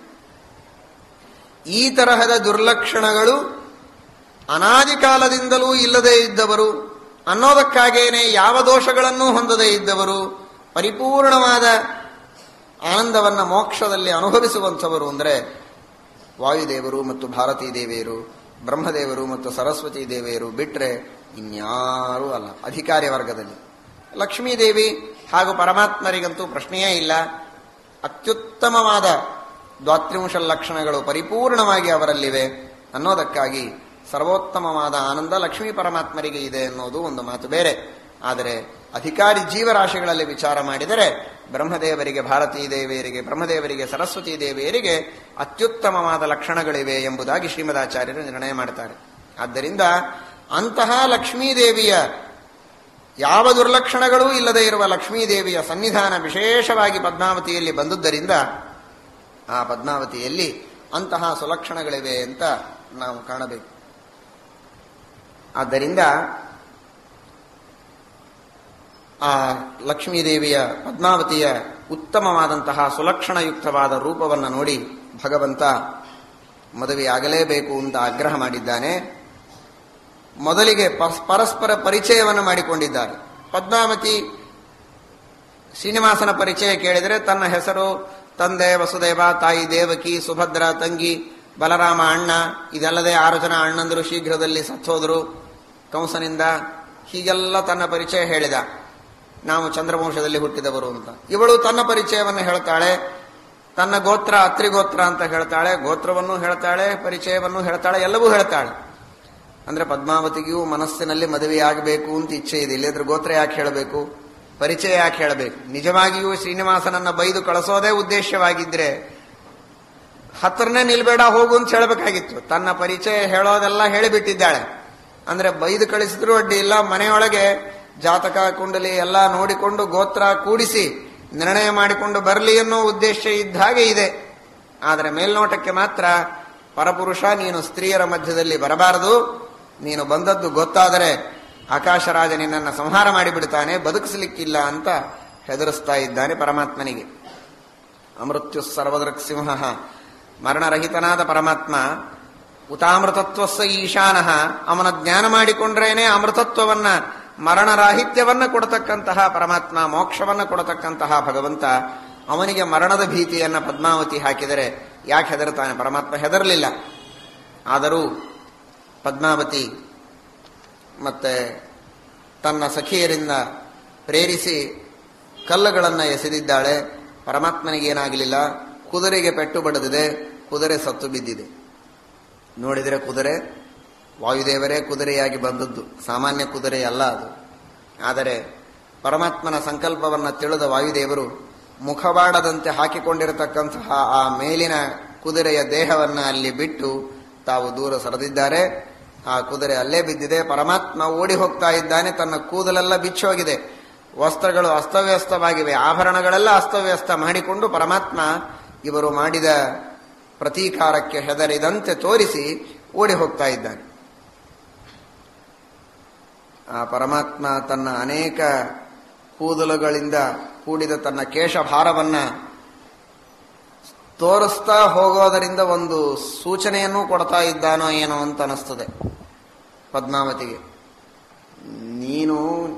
ಈ ತರಹದ ದುರ್ಲಕ್ಷಣಗಳು ಅನಾದಿ ಕಾಲದಿಂದಲೂ ಇಲ್ಲದೇ ಇದ್ದವರು ಅನ್ನೋದಕ್ಕಾಗೇನೆ ಯಾವ ದೋಷಗಳನ್ನೂ ಹೊಂದದೇ ಇದ್ದವರು ಪರಿಪೂರ್ಣವಾದ ಆನಂದವನ್ನ ಮೋಕ್ಷದಲ್ಲಿ ಅನುಭವಿಸುವಂಥವರು ಅಂದರೆ ವಾಯುದೇವರು ಮತ್ತು ಭಾರತೀ ದೇವಿಯರು ಬ್ರಹ್ಮದೇವರು ಮತ್ತು ಸರಸ್ವತಿ ದೇವಿಯರು ಬಿಟ್ರೆ ಇನ್ಯಾರೂ ಅಲ್ಲ ಅಧಿಕಾರಿ ವರ್ಗದಲ್ಲಿ ಲಕ್ಷ್ಮೀದೇವಿ ಹಾಗೂ ಪರಮಾತ್ಮರಿಗಂತೂ ಪ್ರಶ್ನೆಯೇ ಇಲ್ಲ ಅತ್ಯುತ್ತಮವಾದ ದ್ವಾತ್ರಿಂಶ ಲಕ್ಷಣಗಳು ಪರಿಪೂರ್ಣವಾಗಿ ಅವರಲ್ಲಿವೆ ಅನ್ನೋದಕ್ಕಾಗಿ ಸರ್ವೋತ್ತಮವಾದ ಆನಂದ ಲಕ್ಷ್ಮೀ ಪರಮಾತ್ಮರಿಗೆ ಇದೆ ಅನ್ನೋದು ಒಂದು ಮಾತು ಬೇರೆ ಆದರೆ ಅಧಿಕಾರಿ ಜೀವರಾಶಿಗಳಲ್ಲಿ ವಿಚಾರ ಮಾಡಿದರೆ ಬ್ರಹ್ಮದೇವರಿಗೆ ಭಾರತೀ ದೇವಿಯರಿಗೆ ಬ್ರಹ್ಮದೇವರಿಗೆ ಸರಸ್ವತಿ ದೇವಿಯರಿಗೆ ಅತ್ಯುತ್ತಮವಾದ ಲಕ್ಷಣಗಳಿವೆ ಎಂಬುದಾಗಿ ಶ್ರೀಮದಾಚಾರ್ಯರು ನಿರ್ಣಯ ಮಾಡ್ತಾರೆ ಆದ್ದರಿಂದ ಅಂತಹ ಲಕ್ಷ್ಮೀದೇವಿಯ ಯಾವ ದುರ್ಲಕ್ಷಣಗಳೂ ಇಲ್ಲದೆ ಇರುವ ಲಕ್ಷ್ಮೀದೇವಿಯ ಸನ್ನಿಧಾನ ವಿಶೇಷವಾಗಿ ಪದ್ಮಾವತಿಯಲ್ಲಿ ಬಂದುದರಿಂದ ಆ ಪದ್ಮಾವತಿಯಲ್ಲಿ ಅಂತಹ ಸುಲಕ್ಷಣಗಳಿವೆ ಅಂತ ನಾವು ಕಾಣಬೇಕು ಆದ್ದರಿಂದ ಆ ಲಕ್ಷ್ಮೀದೇವಿಯ ಪದ್ಮಾವತಿಯ ಉತ್ತಮವಾದಂತಹ ಸುಲಕ್ಷಣಯುಕ್ತವಾದ ರೂಪವನ್ನು ನೋಡಿ ಭಗವಂತ ಮದುವೆಯಾಗಲೇಬೇಕು ಅಂತ ಆಗ್ರಹ ಮಾಡಿದ್ದಾನೆ ಮೊದಲಿಗೆ ಪರಸ್ಪರ ಪರಿಚಯವನ್ನು ಮಾಡಿಕೊಂಡಿದ್ದಾರೆ ಪದ್ಮಾವತಿ ಶ್ರೀನಿವಾಸನ ಪರಿಚಯ ಕೇಳಿದರೆ ತನ್ನ ಹೆಸರು ತಂದೆ ವಸುದೇವ ತಾಯಿ ದೇವಕಿ ಸುಭದ್ರ ತಂಗಿ ಬಲರಾಮ ಅಣ್ಣ ಇದಲ್ಲದೆ ಆರು ಜನ ಅಣ್ಣಂದರು ಶೀಘ್ರದಲ್ಲಿ ಸತ್ತೋದ್ರು ಕಂಸನಿಂದ ಹೀಗೆಲ್ಲ ತನ್ನ ಪರಿಚಯ ಹೇಳಿದ ನಾವು ಚಂದ್ರವಂಶದಲ್ಲಿ ಹುಟ್ಟಿದವರು ಅಂತ ಇವಳು ತನ್ನ ಪರಿಚಯವನ್ನು ಹೇಳ್ತಾಳೆ ತನ್ನ ಗೋತ್ರ ಅತ್ರಿಗೋತ್ರ ಅಂತ ಹೇಳ್ತಾಳೆ ಗೋತ್ರವನ್ನು ಹೇಳ್ತಾಳೆ ಪರಿಚಯವನ್ನು ಹೇಳ್ತಾಳೆ ಎಲ್ಲವೂ ಹೇಳ್ತಾಳೆ ಅಂದ್ರೆ ಪದ್ಮಾವತಿಗೂ ಮನಸ್ಸಿನಲ್ಲಿ ಮದುವೆಯಾಗಬೇಕು ಅಂತ ಇಚ್ಛೆ ಇದೆ ಇಲ್ಲದ್ರೆ ಗೋತ್ರ ಯಾಕೆ ಹೇಳಬೇಕು ಪರಿಚಯ ಯಾಕೆ ಹೇಳಬೇಕು ನಿಜವಾಗಿಯೂ ಶ್ರೀನಿವಾಸನನ್ನ ಬೈದು ಕಳಿಸೋದೇ ಉದ್ದೇಶವಾಗಿದ್ರೆ ಹತ್ರನೇ ನಿಲ್ಬೇಡ ಹೋಗು ಅಂತ ಹೇಳಬೇಕಾಗಿತ್ತು ತನ್ನ ಪರಿಚಯ ಹೇಳೋದೆಲ್ಲ ಹೇಳಿಬಿಟ್ಟಿದ್ದಾಳೆ ಅಂದ್ರೆ ಬೈದು ಕಳಿಸಿದ್ರು ಅಡ್ಡಿ ಇಲ್ಲ ಮನೆಯೊಳಗೆ ಜಾತಕ ಕುಂಡಲಿ ಎಲ್ಲ ನೋಡಿಕೊಂಡು ಗೋತ್ರ ಕೂಡಿಸಿ ನಿರ್ಣಯ ಮಾಡಿಕೊಂಡು ಬರಲಿ ಅನ್ನೋ ಉದ್ದೇಶ ಇದ್ದ ಹಾಗೆ ಇದೆ ಆದರೆ ಮೇಲ್ನೋಟಕ್ಕೆ ಮಾತ್ರ ಪರಪುರುಷ ನೀನು ಸ್ತ್ರೀಯರ ಮಧ್ಯದಲ್ಲಿ ಬರಬಾರದು ನೀನು ಬಂದದ್ದು ಗೊತ್ತಾದರೆ ಆಕಾಶರಾಜ ನಿನ್ನನ್ನು ಸಂಹಾರ ಮಾಡಿಬಿಡ್ತಾನೆ ಬದುಕಿಸಲಿಕ್ಕಿಲ್ಲ ಅಂತ ಹೆದರಿಸ್ತಾ ಇದ್ದಾನೆ ಪರಮಾತ್ಮನಿಗೆ ಅಮೃತ್ಯು ಸರ್ವದೃಕ್ ಸಿಂಹ ಮರಣರಹಿತನಾದ ಪರಮಾತ್ಮ ಉತಾಮೃತತ್ವಸ್ಸ ಈಶಾನಃ ಅವನ ಜ್ಞಾನ ಮಾಡಿಕೊಂಡ್ರೇನೆ ಅಮೃತತ್ವವನ್ನ ಮರಣರಾಹಿತ್ಯವನ್ನ ಕೊಡತಕ್ಕಂತಹ ಪರಮಾತ್ಮ ಮೋಕ್ಷವನ್ನ ಕೊಡತಕ್ಕಂತಹ ಭಗವಂತ ಅವನಿಗೆ ಮರಣದ ಭೀತಿಯನ್ನ ಪದ್ಮಾವತಿ ಹಾಕಿದರೆ ಯಾಕೆ ಹೆದರ್ತಾನೆ ಪರಮಾತ್ಮ ಹೆದರಲಿಲ್ಲ ಆದರೂ ಪದ್ಮಾವತಿ ಮತ್ತೆ ತನ್ನ ಸಖಿಯರಿಂದ ಪ್ರೇರಿಸಿ ಕಲ್ಲುಗಳನ್ನು ಎಸೆದಿದ್ದಾಳೆ ಪರಮಾತ್ಮನಿಗೇನಾಗಲಿಲ್ಲ ಕುದುರೆಗೆ ಪೆಟ್ಟು ಬಡದಿದೆ ಕುದುರೆ ಸತ್ತು ಬಿದ್ದಿದೆ ನೋಡಿದರೆ ಕುದುರೆ ವಾಯುದೇವರೇ ಕುದುರೆಯಾಗಿ ಬಂದದ್ದು ಸಾಮಾನ್ಯ ಕುದುರೆ ಅಲ್ಲ ಅದು ಆದರೆ ಪರಮಾತ್ಮನ ಸಂಕಲ್ಪವನ್ನು ತಿಳಿದ ವಾಯುದೇವರು ಮುಖವಾಡದಂತೆ ಹಾಕಿಕೊಂಡಿರತಕ್ಕಂತಹ ಆ ಮೇಲಿನ ಕುದುರೆಯ ದೇಹವನ್ನು ಅಲ್ಲಿ ಬಿಟ್ಟು ತಾವು ದೂರ ಸರಿದಿದ್ದಾರೆ ಆ ಕುದುರೆ ಅಲ್ಲೇ ಬಿದ್ದಿದೆ ಪರಮಾತ್ಮ ಓಡಿ ಹೋಗ್ತಾ ಇದ್ದಾನೆ ತನ್ನ ಕೂದಲೆಲ್ಲ ಬಿಚ್ಚೋಗಿದೆ ವಸ್ತ್ರಗಳು ಅಸ್ತವ್ಯಸ್ತವಾಗಿವೆ ಆಭರಣಗಳೆಲ್ಲ ಅಸ್ತವ್ಯಸ್ತ ಮಾಡಿಕೊಂಡು ಪರಮಾತ್ಮ ಇವರು ಮಾಡಿದ ಪ್ರತೀಕಾರಕ್ಕೆ ಹೆದರಿದಂತೆ ತೋರಿಸಿ ಓಡಿ ಹೋಗ್ತಾ ಇದ್ದಾನೆ ಆ ಪರಮಾತ್ಮ ತನ್ನ ಅನೇಕ ಕೂದಲುಗಳಿಂದ ಕೂಡಿದ ತನ್ನ ಕೇಶಭಾರವನ್ನ ತೋರಿಸ್ತಾ ಹೋಗೋದರಿಂದ ಒಂದು ಸೂಚನೆಯನ್ನು ಕೊಡ್ತಾ ಇದ್ದಾನೋ ಏನೋ ಅಂತ ಅನಿಸ್ತದೆ ಪದ್ಮಾವತಿಗೆ ನೀನು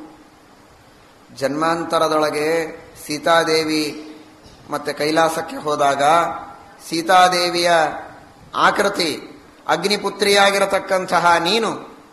ಜನ್ಮಾಂತರದೊಳಗೆ ಸೀತಾದೇವಿ ಮತ್ತೆ ಕೈಲಾಸಕ್ಕೆ ಹೋದಾಗ ಸೀತಾದೇವಿಯ ಆಕೃತಿ ಅಗ್ನಿಪುತ್ರಿಯಾಗಿರತಕ್ಕಂತಹ ನೀನು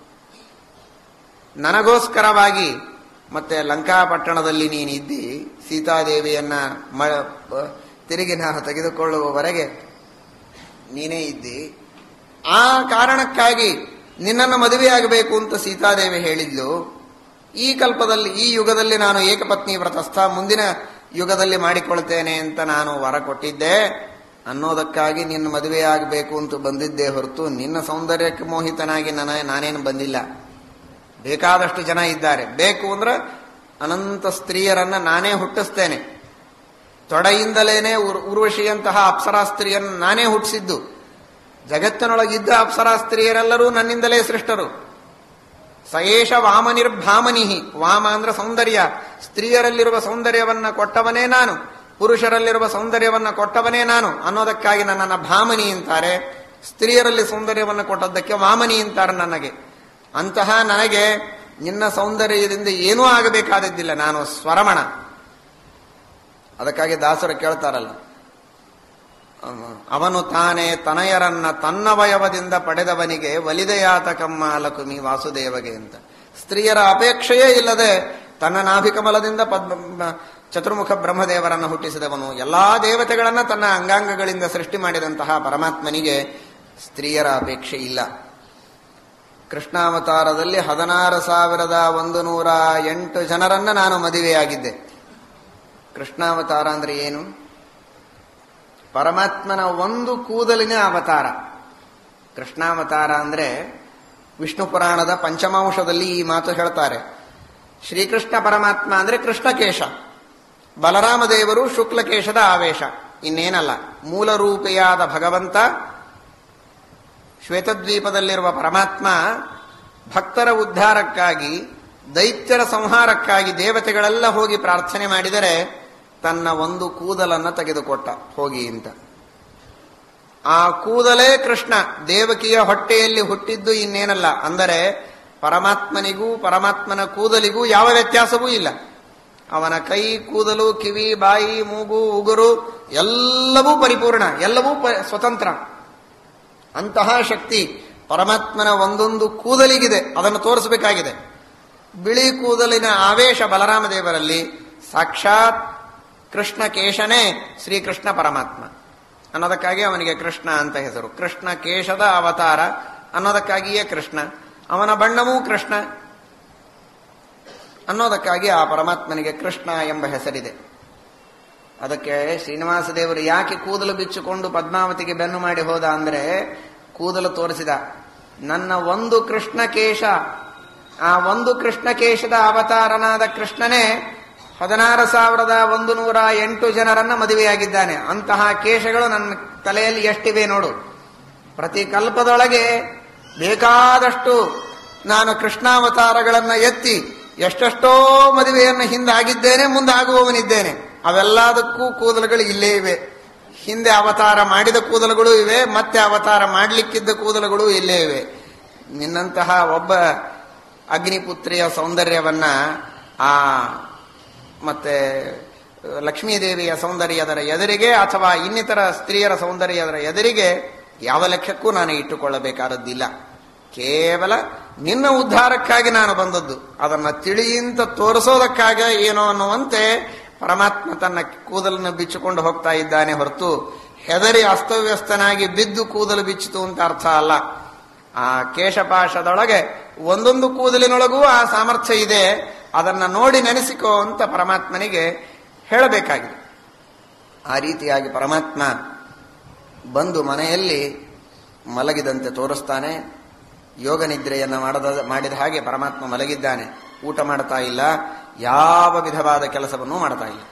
ನನಗೋಸ್ಕರವಾಗಿ ಮತ್ತೆ ಲಂಕಾಪಟ್ಟಣದಲ್ಲಿ ನೀನಿದ್ದಿ ಸೀತಾದೇವಿಯನ್ನ ಮ ತಿರುಗಿ ನಾನು ತೆಗೆದುಕೊಳ್ಳುವವರೆಗೆ ನೀನೇ ಇದ್ದಿ ಆ ಕಾರಣಕ್ಕಾಗಿ ನಿನ್ನನ್ನು ಮದುವೆಯಾಗಬೇಕು ಅಂತ ಸೀತಾದೇವಿ ಹೇಳಿದ್ಲು ಈ ಕಲ್ಪದಲ್ಲಿ ಈ ಯುಗದಲ್ಲಿ ನಾನು ಏಕಪತ್ನಿ ವ್ರತಸ್ಥ ಮುಂದಿನ ಯುಗದಲ್ಲಿ ಮಾಡಿಕೊಳ್ತೇನೆ ಅಂತ ನಾನು ವರ ಕೊಟ್ಟಿದ್ದೆ ಅನ್ನೋದಕ್ಕಾಗಿ ನಿನ್ನ ಮದುವೆಯಾಗಬೇಕು ಅಂತ ಬಂದಿದ್ದೇ ಹೊರತು ನಿನ್ನ ಸೌಂದರ್ಯಕ್ಕೆ ಮೋಹಿತನಾಗಿ ನನ್ನ ನಾನೇನು ಬಂದಿಲ್ಲ ಬೇಕಾದಷ್ಟು ಜನ ಇದ್ದಾರೆ ಬೇಕು ಅಂದ್ರೆ ಅನಂತ ಸ್ತ್ರೀಯರನ್ನ ನಾನೇ ಹುಟ್ಟಿಸ್ತೇನೆ ತೊಡೆಯಿಂದಲೇನೆ ಉರ್ವಶಿಯಂತಹ ಅಪ್ಸರಾ ಸ್ತ್ರೀಯನ್ನು ನಾನೇ ಹುಟ್ಟಿಸಿದ್ದು ಜಗತ್ತಿನೊಳಗಿದ್ದ ಅಪ್ಸರಾ ಸ್ತ್ರೀಯರೆಲ್ಲರೂ ನನ್ನಿಂದಲೇ ಸೃಷ್ಟರು ಸಯೇಷ ವಾಮನಿರ್ಭಾಮನಿಹಿ ವಾಮ ಅಂದ್ರೆ ಸೌಂದರ್ಯ ಸ್ತ್ರೀಯರಲ್ಲಿರುವ ಸೌಂದರ್ಯವನ್ನ ಕೊಟ್ಟವನೇ ನಾನು ಪುರುಷರಲ್ಲಿರುವ ಸೌಂದರ್ಯವನ್ನ ಕೊಟ್ಟವನೇ ನಾನು ಅನ್ನೋದಕ್ಕಾಗಿ ನನ್ನನ್ನು ಭಾಮನಿ ಅಂತಾರೆ ಸ್ತ್ರೀಯರಲ್ಲಿ ಸೌಂದರ್ಯವನ್ನು ಕೊಟ್ಟದ್ದಕ್ಕೆ ವಾಮನಿ ಅಂತಾರೆ ನನಗೆ ಅಂತಹ ನನಗೆ ನಿನ್ನ ಸೌಂದರ್ಯದಿಂದ ಏನೂ ಆಗಬೇಕಾದದ್ದಿಲ್ಲ ನಾನು ಸ್ವರಮಣ ಅದಕ್ಕಾಗಿ ದಾಸರು ಕೇಳ್ತಾರಲ್ಲ ಅವನು ತಾನೇ ತನಯರನ್ನ ತನ್ನ ವಯವದಿಂದ ಪಡೆದವನಿಗೆ ವಲಿದಯಾತಕಮ್ಮ ಲಕುಮಿ ವಾಸುದೇವಗೆ ಅಂತ ಸ್ತ್ರೀಯರ ಅಪೇಕ್ಷೆಯೇ ಇಲ್ಲದೆ ತನ್ನ ನಾಭಿಕಮಲದಿಂದ ಪದ್ಮ ಚತುರ್ಮುಖ ಬ್ರಹ್ಮದೇವರನ್ನು ಹುಟ್ಟಿಸಿದವನು ಎಲ್ಲಾ ದೇವತೆಗಳನ್ನ ತನ್ನ ಅಂಗಾಂಗಗಳಿಂದ ಸೃಷ್ಟಿ ಮಾಡಿದಂತಹ ಪರಮಾತ್ಮನಿಗೆ ಸ್ತ್ರೀಯರ ಅಪೇಕ್ಷೆ ಇಲ್ಲ ಕೃಷ್ಣಾವತಾರದಲ್ಲಿ ಹದಿನಾರು ಸಾವಿರದ ಒಂದು ನೂರ ಎಂಟು ಜನರನ್ನ ನಾನು ಮದುವೆಯಾಗಿದ್ದೆ ಕೃಷ್ಣಾವತಾರ ಅಂದ್ರೆ ಏನು ಪರಮಾತ್ಮನ ಒಂದು ಕೂದಲಿನ ಅವತಾರ ಕೃಷ್ಣಾವತಾರ ಅಂದ್ರೆ ವಿಷ್ಣು ಪುರಾಣದ ಪಂಚಮಾಂಶದಲ್ಲಿ ಈ ಮಾತು ಹೇಳ್ತಾರೆ ಶ್ರೀಕೃಷ್ಣ ಪರಮಾತ್ಮ ಅಂದ್ರೆ ಕೃಷ್ಣಕೇಶ ಬಲರಾಮದೇವರು ಶುಕ್ಲಕೇಶದ ಆವೇಶ ಇನ್ನೇನಲ್ಲ ಮೂಲ ರೂಪಿಯಾದ ಭಗವಂತ ಶ್ವೇತದ್ವೀಪದಲ್ಲಿರುವ ಪರಮಾತ್ಮ ಭಕ್ತರ ಉದ್ಧಾರಕ್ಕಾಗಿ ದೈತ್ಯರ ಸಂಹಾರಕ್ಕಾಗಿ ದೇವತೆಗಳೆಲ್ಲ ಹೋಗಿ ಪ್ರಾರ್ಥನೆ ಮಾಡಿದರೆ ತನ್ನ ಒಂದು ಕೂದಲನ್ನ ತೆಗೆದುಕೊಟ್ಟ ಹೋಗಿ ಅಂತ ಆ ಕೂದಲೇ ಕೃಷ್ಣ ದೇವಕಿಯ ಹೊಟ್ಟೆಯಲ್ಲಿ ಹುಟ್ಟಿದ್ದು ಇನ್ನೇನಲ್ಲ ಅಂದರೆ ಪರಮಾತ್ಮನಿಗೂ ಪರಮಾತ್ಮನ ಕೂದಲಿಗೂ ಯಾವ ವ್ಯತ್ಯಾಸವೂ ಇಲ್ಲ ಅವನ ಕೈ ಕೂದಲು ಕಿವಿ ಬಾಯಿ ಮೂಗು ಉಗುರು ಎಲ್ಲವೂ ಪರಿಪೂರ್ಣ ಎಲ್ಲವೂ ಪ- ಸ್ವತಂತ್ರ ಅಂತಹ ಶಕ್ತಿ ಪರಮಾತ್ಮನ ಒಂದೊಂದು ಕೂದಲಿಗಿದೆ ಅದನ್ನು ತೋರಿಸಬೇಕಾಗಿದೆ ಬಿಳಿ ಕೂದಲಿನ ಆವೇಶ ಬಲರಾಮ ದೇವರಲ್ಲಿ ಸಾಕ್ಷಾತ್ ಕೃಷ್ಣ ಕೇಶನೇ ಶ್ರೀಕೃಷ್ಣ ಪರಮಾತ್ಮ ಅನ್ನೋದಕ್ಕಾಗಿ ಅವನಿಗೆ ಕೃಷ್ಣ ಅಂತ ಹೆಸರು ಕೃಷ್ಣ ಕೇಶದ ಅವತಾರ ಅನ್ನೋದಕ್ಕಾಗಿಯೇ ಕೃಷ್ಣ ಅವನ ಬಣ್ಣವೂ ಕೃಷ್ಣ ಅನ್ನೋದಕ್ಕಾಗಿ ಆ ಪರಮಾತ್ಮನಿಗೆ ಕೃಷ್ಣ ಎಂಬ ಹೆಸರಿದೆ ಅದಕ್ಕೆ ಶ್ರೀನಿವಾಸ ದೇವರು ಯಾಕೆ ಕೂದಲು ಬಿಚ್ಚಿಕೊಂಡು ಪದ್ಮಾವತಿಗೆ ಬೆನ್ನು ಮಾಡಿ ಹೋದ ಅಂದ್ರೆ ಕೂದಲು ತೋರಿಸಿದ ನನ್ನ ಒಂದು ಕೃಷ್ಣ ಕೇಶ ಆ ಒಂದು ಕೃಷ್ಣ ಕೇಶದ ಅವತಾರನಾದ ಕೃಷ್ಣನೇ ಹದಿನಾರು ಸಾವಿರದ ಒಂದು ನೂರ ಎಂಟು ಜನರನ್ನ ಮದುವೆಯಾಗಿದ್ದಾನೆ ಅಂತಹ ಕೇಶಗಳು ನನ್ನ ತಲೆಯಲ್ಲಿ ಎಷ್ಟಿವೆ ನೋಡು ಪ್ರತಿ ಕಲ್ಪದೊಳಗೆ ಬೇಕಾದಷ್ಟು ನಾನು ಕೃಷ್ಣಾವತಾರಗಳನ್ನ ಎತ್ತಿ ಎಷ್ಟೆಷ್ಟೋ ಮದುವೆಯನ್ನು ಹಿಂದಾಗಿದ್ದೇನೆ ಮುಂದಾಗುವವನಿದ್ದೇನೆ ಅವೆಲ್ಲದಕ್ಕೂ ಕೂದಲುಗಳು ಇಲ್ಲೇ ಇವೆ ಹಿಂದೆ ಅವತಾರ ಮಾಡಿದ ಕೂದಲುಗಳು ಇವೆ ಮತ್ತೆ ಅವತಾರ ಮಾಡಲಿಕ್ಕಿದ್ದ ಕೂದಲುಗಳು ಇಲ್ಲೇ ಇವೆ ನಿನ್ನಂತಹ ಒಬ್ಬ ಅಗ್ನಿಪುತ್ರಿಯ ಸೌಂದರ್ಯವನ್ನ ಆ ಮತ್ತೆ ಲಕ್ಷ್ಮೀದೇವಿಯ ಸೌಂದರ್ಯದರ ಎದುರಿಗೆ ಅಥವಾ ಇನ್ನಿತರ ಸ್ತ್ರೀಯರ ಸೌಂದರ್ಯದರ ಎದುರಿಗೆ ಯಾವ ಲೆಕ್ಕಕ್ಕೂ ನಾನು ಇಟ್ಟುಕೊಳ್ಳಬೇಕಾದದ್ದಿಲ್ಲ ಕೇವಲ ನಿನ್ನ ಉದ್ಧಾರಕ್ಕಾಗಿ ನಾನು ಬಂದದ್ದು ಅದನ್ನ ತಿಳಿಯಿಂದ ತೋರಿಸೋದಕ್ಕಾಗ ಏನೋ ಅನ್ನುವಂತೆ ಪರಮಾತ್ಮ ತನ್ನ ಕೂದಲನ್ನು ಬಿಚ್ಚಿಕೊಂಡು ಹೋಗ್ತಾ ಇದ್ದಾನೆ ಹೊರತು ಹೆದರಿ ಅಸ್ತವ್ಯಸ್ತನಾಗಿ ಬಿದ್ದು ಕೂದಲು ಬಿಚ್ಚಿತು ಅಂತ ಅರ್ಥ ಅಲ್ಲ ಆ ಕೇಶಪಾಶದೊಳಗೆ ಒಂದೊಂದು ಕೂದಲಿನೊಳಗೂ ಆ ಸಾಮರ್ಥ್ಯ ಇದೆ ಅದನ್ನ ನೋಡಿ ನೆನೆಸಿಕೋ ಅಂತ ಪರಮಾತ್ಮನಿಗೆ ಹೇಳಬೇಕಾಗಿದೆ ಆ ರೀತಿಯಾಗಿ ಪರಮಾತ್ಮ ಬಂದು ಮನೆಯಲ್ಲಿ ಮಲಗಿದಂತೆ ತೋರಿಸ್ತಾನೆ ಯೋಗ ನಿದ್ರೆಯನ್ನ ಮಾಡದ ಮಾಡಿದ ಹಾಗೆ ಪರಮಾತ್ಮ ಮಲಗಿದ್ದಾನೆ ಊಟ ಮಾಡ್ತಾ ಇಲ್ಲ ಯಾವ ವಿಧವಾದ ಕೆಲಸವನ್ನೂ ಮಾಡ್ತಾ ಇಲ್ಲ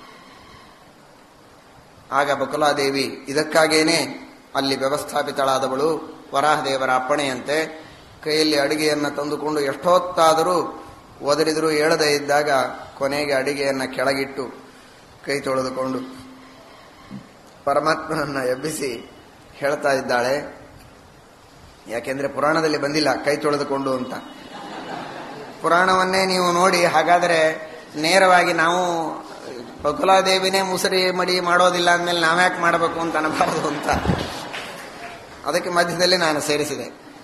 ಆಗ ಬಕುಲಾದೇವಿ ಇದಕ್ಕಾಗೇನೆ ಅಲ್ಲಿ ವ್ಯವಸ್ಥಾಪಿತಳಾದವಳು ವರಾಹದೇವರ ಅಪ್ಪಣೆಯಂತೆ ಕೈಯಲ್ಲಿ ಅಡಿಗೆಯನ್ನ ತಂದುಕೊಂಡು ಎಷ್ಟೊತ್ತಾದರೂ ಒದರಿದರೂ ಏಳದೇ ಇದ್ದಾಗ ಕೊನೆಗೆ ಅಡಿಗೆಯನ್ನ ಕೆಳಗಿಟ್ಟು ಕೈ ತೊಳೆದುಕೊಂಡು ಪರಮಾತ್ಮನನ್ನ ಎಬ್ಬಿಸಿ ಹೇಳ್ತಾ ಇದ್ದಾಳೆ ಯಾಕೆಂದ್ರೆ ಪುರಾಣದಲ್ಲಿ ಬಂದಿಲ್ಲ ಕೈ ತೊಳೆದುಕೊಂಡು ಅಂತ ಪುರಾಣವನ್ನೇ ನೀವು ನೋಡಿ ಹಾಗಾದರೆ ನೇರವಾಗಿ ನಾವು ಬಕುಲಾದೇವಿನೇ ಮುಸುರಿ ಮಡಿ ಮಾಡೋದಿಲ್ಲ ಅಂದಮೇಲೆ ನಾವ್ಯಾಕೆ ಮಾಡಬೇಕು ಅಂತ ಅನ್ನಬಾರದು ಅಂತ ಅದಕ್ಕೆ ಮಧ್ಯದಲ್ಲಿ ನಾನು ಸೇರಿಸಿದೆ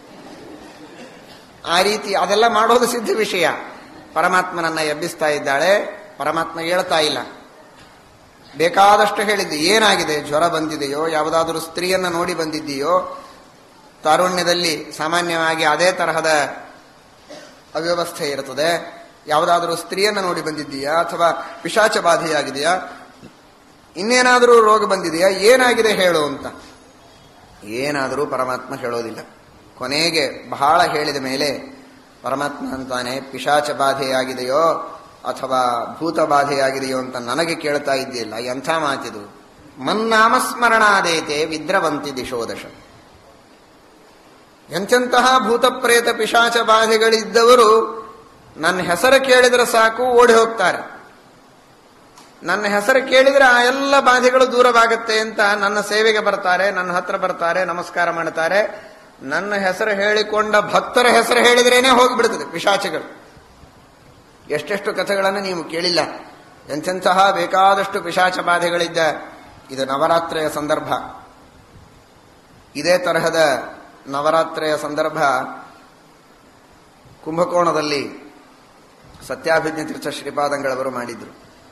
ಆ ರೀತಿ ಅದೆಲ್ಲ ಮಾಡೋದು ಸಿದ್ಧ ವಿಷಯ ಪರಮಾತ್ಮನನ್ನ ಎಬ್ಬಿಸ್ತಾ ಇದ್ದಾಳೆ ಪರಮಾತ್ಮ ಹೇಳ್ತಾ ಇಲ್ಲ ಬೇಕಾದಷ್ಟು ಹೇಳಿದ್ದು ಏನಾಗಿದೆ ಜ್ವರ ಬಂದಿದೆಯೋ ಯಾವುದಾದರೂ ಸ್ತ್ರೀಯನ್ನ ನೋಡಿ ಬಂದಿದ್ದೀಯೋ ತಾರುಣ್ಯದಲ್ಲಿ ಸಾಮಾನ್ಯವಾಗಿ ಅದೇ ತರಹದ ಅವ್ಯವಸ್ಥೆ ಇರುತ್ತದೆ ಯಾವುದಾದರೂ ಸ್ತ್ರೀಯನ್ನ ನೋಡಿ ಬಂದಿದ್ದೀಯಾ ಅಥವಾ ಪಿಶಾಚ ಬಾಧೆಯಾಗಿದೆಯಾ ಇನ್ನೇನಾದರೂ ರೋಗ ಬಂದಿದೆಯಾ ಏನಾಗಿದೆ ಹೇಳು ಅಂತ ಏನಾದರೂ ಪರಮಾತ್ಮ ಹೇಳೋದಿಲ್ಲ ಕೊನೆಗೆ ಬಹಳ ಹೇಳಿದ ಮೇಲೆ ಪರಮಾತ್ಮ ಅಂತಾನೆ ಪಿಶಾಚ ಬಾಧೆಯಾಗಿದೆಯೋ ಅಥವಾ ಭೂತ ಬಾಧೆಯಾಗಿದೆಯೋ ಅಂತ ನನಗೆ ಕೇಳ್ತಾ ಇದ್ದಿಲ್ಲ ಎಂಥ ಮಾತಿದು ಮನ್ನಾಮಸ್ಮರಣಾದೇತೆ ವಿದ್ರವಂತಿ ದಿಶೋದಶ ಎಂತೆಂತಹ ಭೂತ ಪ್ರೇತ ಪಿಶಾಚ ಬಾಧೆಗಳಿದ್ದವರು ನನ್ನ ಹೆಸರು ಕೇಳಿದ್ರೆ ಸಾಕು ಓಡಿ ಹೋಗ್ತಾರೆ ನನ್ನ ಹೆಸರು ಕೇಳಿದ್ರೆ ಆ ಎಲ್ಲ ಬಾಧೆಗಳು ದೂರವಾಗುತ್ತೆ ಅಂತ ನನ್ನ ಸೇವೆಗೆ ಬರ್ತಾರೆ ನನ್ನ ಹತ್ರ ಬರ್ತಾರೆ ನಮಸ್ಕಾರ ಮಾಡ್ತಾರೆ ನನ್ನ ಹೆಸರು ಹೇಳಿಕೊಂಡ ಭಕ್ತರ ಹೆಸರು ಹೇಳಿದ್ರೇನೆ ಹೋಗಿಬಿಡ್ತದೆ ಪಿಶಾಚಗಳು ಎಷ್ಟೆಷ್ಟು ಕಥೆಗಳನ್ನು ನೀವು ಕೇಳಿಲ್ಲ ಎಂತೆಂತಹ ಬೇಕಾದಷ್ಟು ಪಿಶಾಚ ಬಾಧೆಗಳಿದ್ದ ಇದು ನವರಾತ್ರಿಯ ಸಂದರ್ಭ ಇದೇ ತರಹದ ನವರಾತ್ರಿಯ ಸಂದರ್ಭ ಕುಂಭಕೋಣದಲ್ಲಿ ಸತ್ಯಾಭಿಜ್ಞ ತೀರ್ಥ ಶ್ರೀಪಾದಂಗಳವರು ಮಾಡಿದ್ರು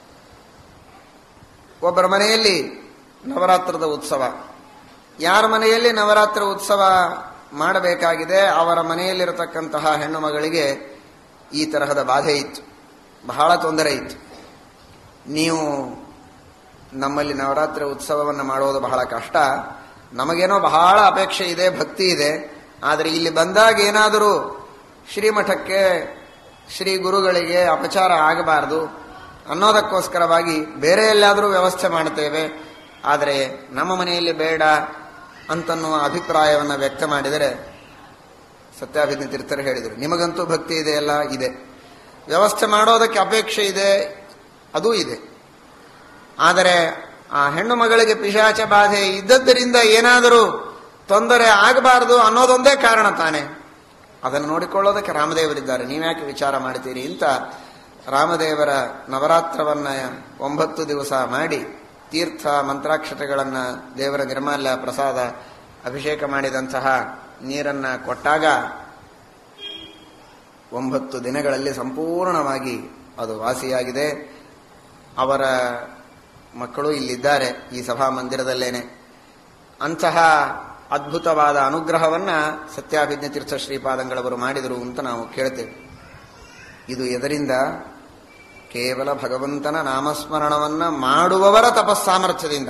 ಒಬ್ಬರ ಮನೆಯಲ್ಲಿ ನವರಾತ್ರದ ಉತ್ಸವ ಯಾರ ಮನೆಯಲ್ಲಿ ನವರಾತ್ರಿ ಉತ್ಸವ ಮಾಡಬೇಕಾಗಿದೆ ಅವರ ಮನೆಯಲ್ಲಿರತಕ್ಕಂತಹ ಹೆಣ್ಣು ಮಗಳಿಗೆ ಈ ತರಹದ ಬಾಧೆ ಇತ್ತು ಬಹಳ ತೊಂದರೆ ಇತ್ತು ನೀವು ನಮ್ಮಲ್ಲಿ ನವರಾತ್ರಿ ಉತ್ಸವವನ್ನು ಮಾಡೋದು ಬಹಳ ಕಷ್ಟ ನಮಗೇನೋ ಬಹಳ ಅಪೇಕ್ಷೆ ಇದೆ ಭಕ್ತಿ ಇದೆ ಆದರೆ ಇಲ್ಲಿ ಬಂದಾಗ ಏನಾದರೂ ಶ್ರೀಮಠಕ್ಕೆ ಶ್ರೀ ಗುರುಗಳಿಗೆ ಅಪಚಾರ ಆಗಬಾರದು ಅನ್ನೋದಕ್ಕೋಸ್ಕರವಾಗಿ ಬೇರೆ ಎಲ್ಲಾದರೂ ವ್ಯವಸ್ಥೆ ಮಾಡ್ತೇವೆ ಆದರೆ ನಮ್ಮ ಮನೆಯಲ್ಲಿ ಬೇಡ ಅಂತನ್ನುವ ಅಭಿಪ್ರಾಯವನ್ನು ವ್ಯಕ್ತ ಮಾಡಿದರೆ ಸತ್ಯಾಭಿಜ್ಞ ತೀರ್ಥರು ಹೇಳಿದರು ನಿಮಗಂತೂ ಭಕ್ತಿ ಇದೆಯಲ್ಲ ಇದೆ ವ್ಯವಸ್ಥೆ ಮಾಡೋದಕ್ಕೆ ಅಪೇಕ್ಷೆ ಇದೆ ಅದೂ ಇದೆ ಆದರೆ ಆ ಹೆಣ್ಣು ಮಗಳಿಗೆ ಪಿಶಾಚ ಬಾಧೆ ಇದ್ದದ್ದರಿಂದ ಏನಾದರೂ ತೊಂದರೆ ಆಗಬಾರದು ಅನ್ನೋದೊಂದೇ ಕಾರಣ ತಾನೆ ಅದನ್ನು ನೋಡಿಕೊಳ್ಳೋದಕ್ಕೆ ರಾಮದೇವರಿದ್ದಾರೆ ನೀವ್ಯಾಕೆ ವಿಚಾರ ಮಾಡ್ತೀರಿ ಅಂತ ರಾಮದೇವರ ನವರಾತ್ರವನ್ನ ಒಂಬತ್ತು ದಿವಸ ಮಾಡಿ ತೀರ್ಥ ಮಂತ್ರಾಕ್ಷತೆಗಳನ್ನ ದೇವರ ನಿರ್ಮಾಲ್ಯ ಪ್ರಸಾದ ಅಭಿಷೇಕ ಮಾಡಿದಂತಹ ನೀರನ್ನ ಕೊಟ್ಟಾಗ ಒಂಬತ್ತು ದಿನಗಳಲ್ಲಿ ಸಂಪೂರ್ಣವಾಗಿ ಅದು ವಾಸಿಯಾಗಿದೆ ಅವರ ಮಕ್ಕಳು ಇಲ್ಲಿದ್ದಾರೆ ಈ ಸಭಾ ಮಂದಿರದಲ್ಲೇನೆ ಅಂತಹ ಅದ್ಭುತವಾದ ಅನುಗ್ರಹವನ್ನ ಸತ್ಯಾಭಿಜ್ಞ ತೀರ್ಥ ಶ್ರೀಪಾದಂಗಳವರು ಮಾಡಿದರು ಅಂತ ನಾವು ಕೇಳ್ತೇವೆ ಇದು ಎದರಿಂದ ಕೇವಲ ಭಗವಂತನ ನಾಮಸ್ಮರಣವನ್ನ ಮಾಡುವವರ ತಪಸ್ಸಾಮರ್ಥ್ಯದಿಂದ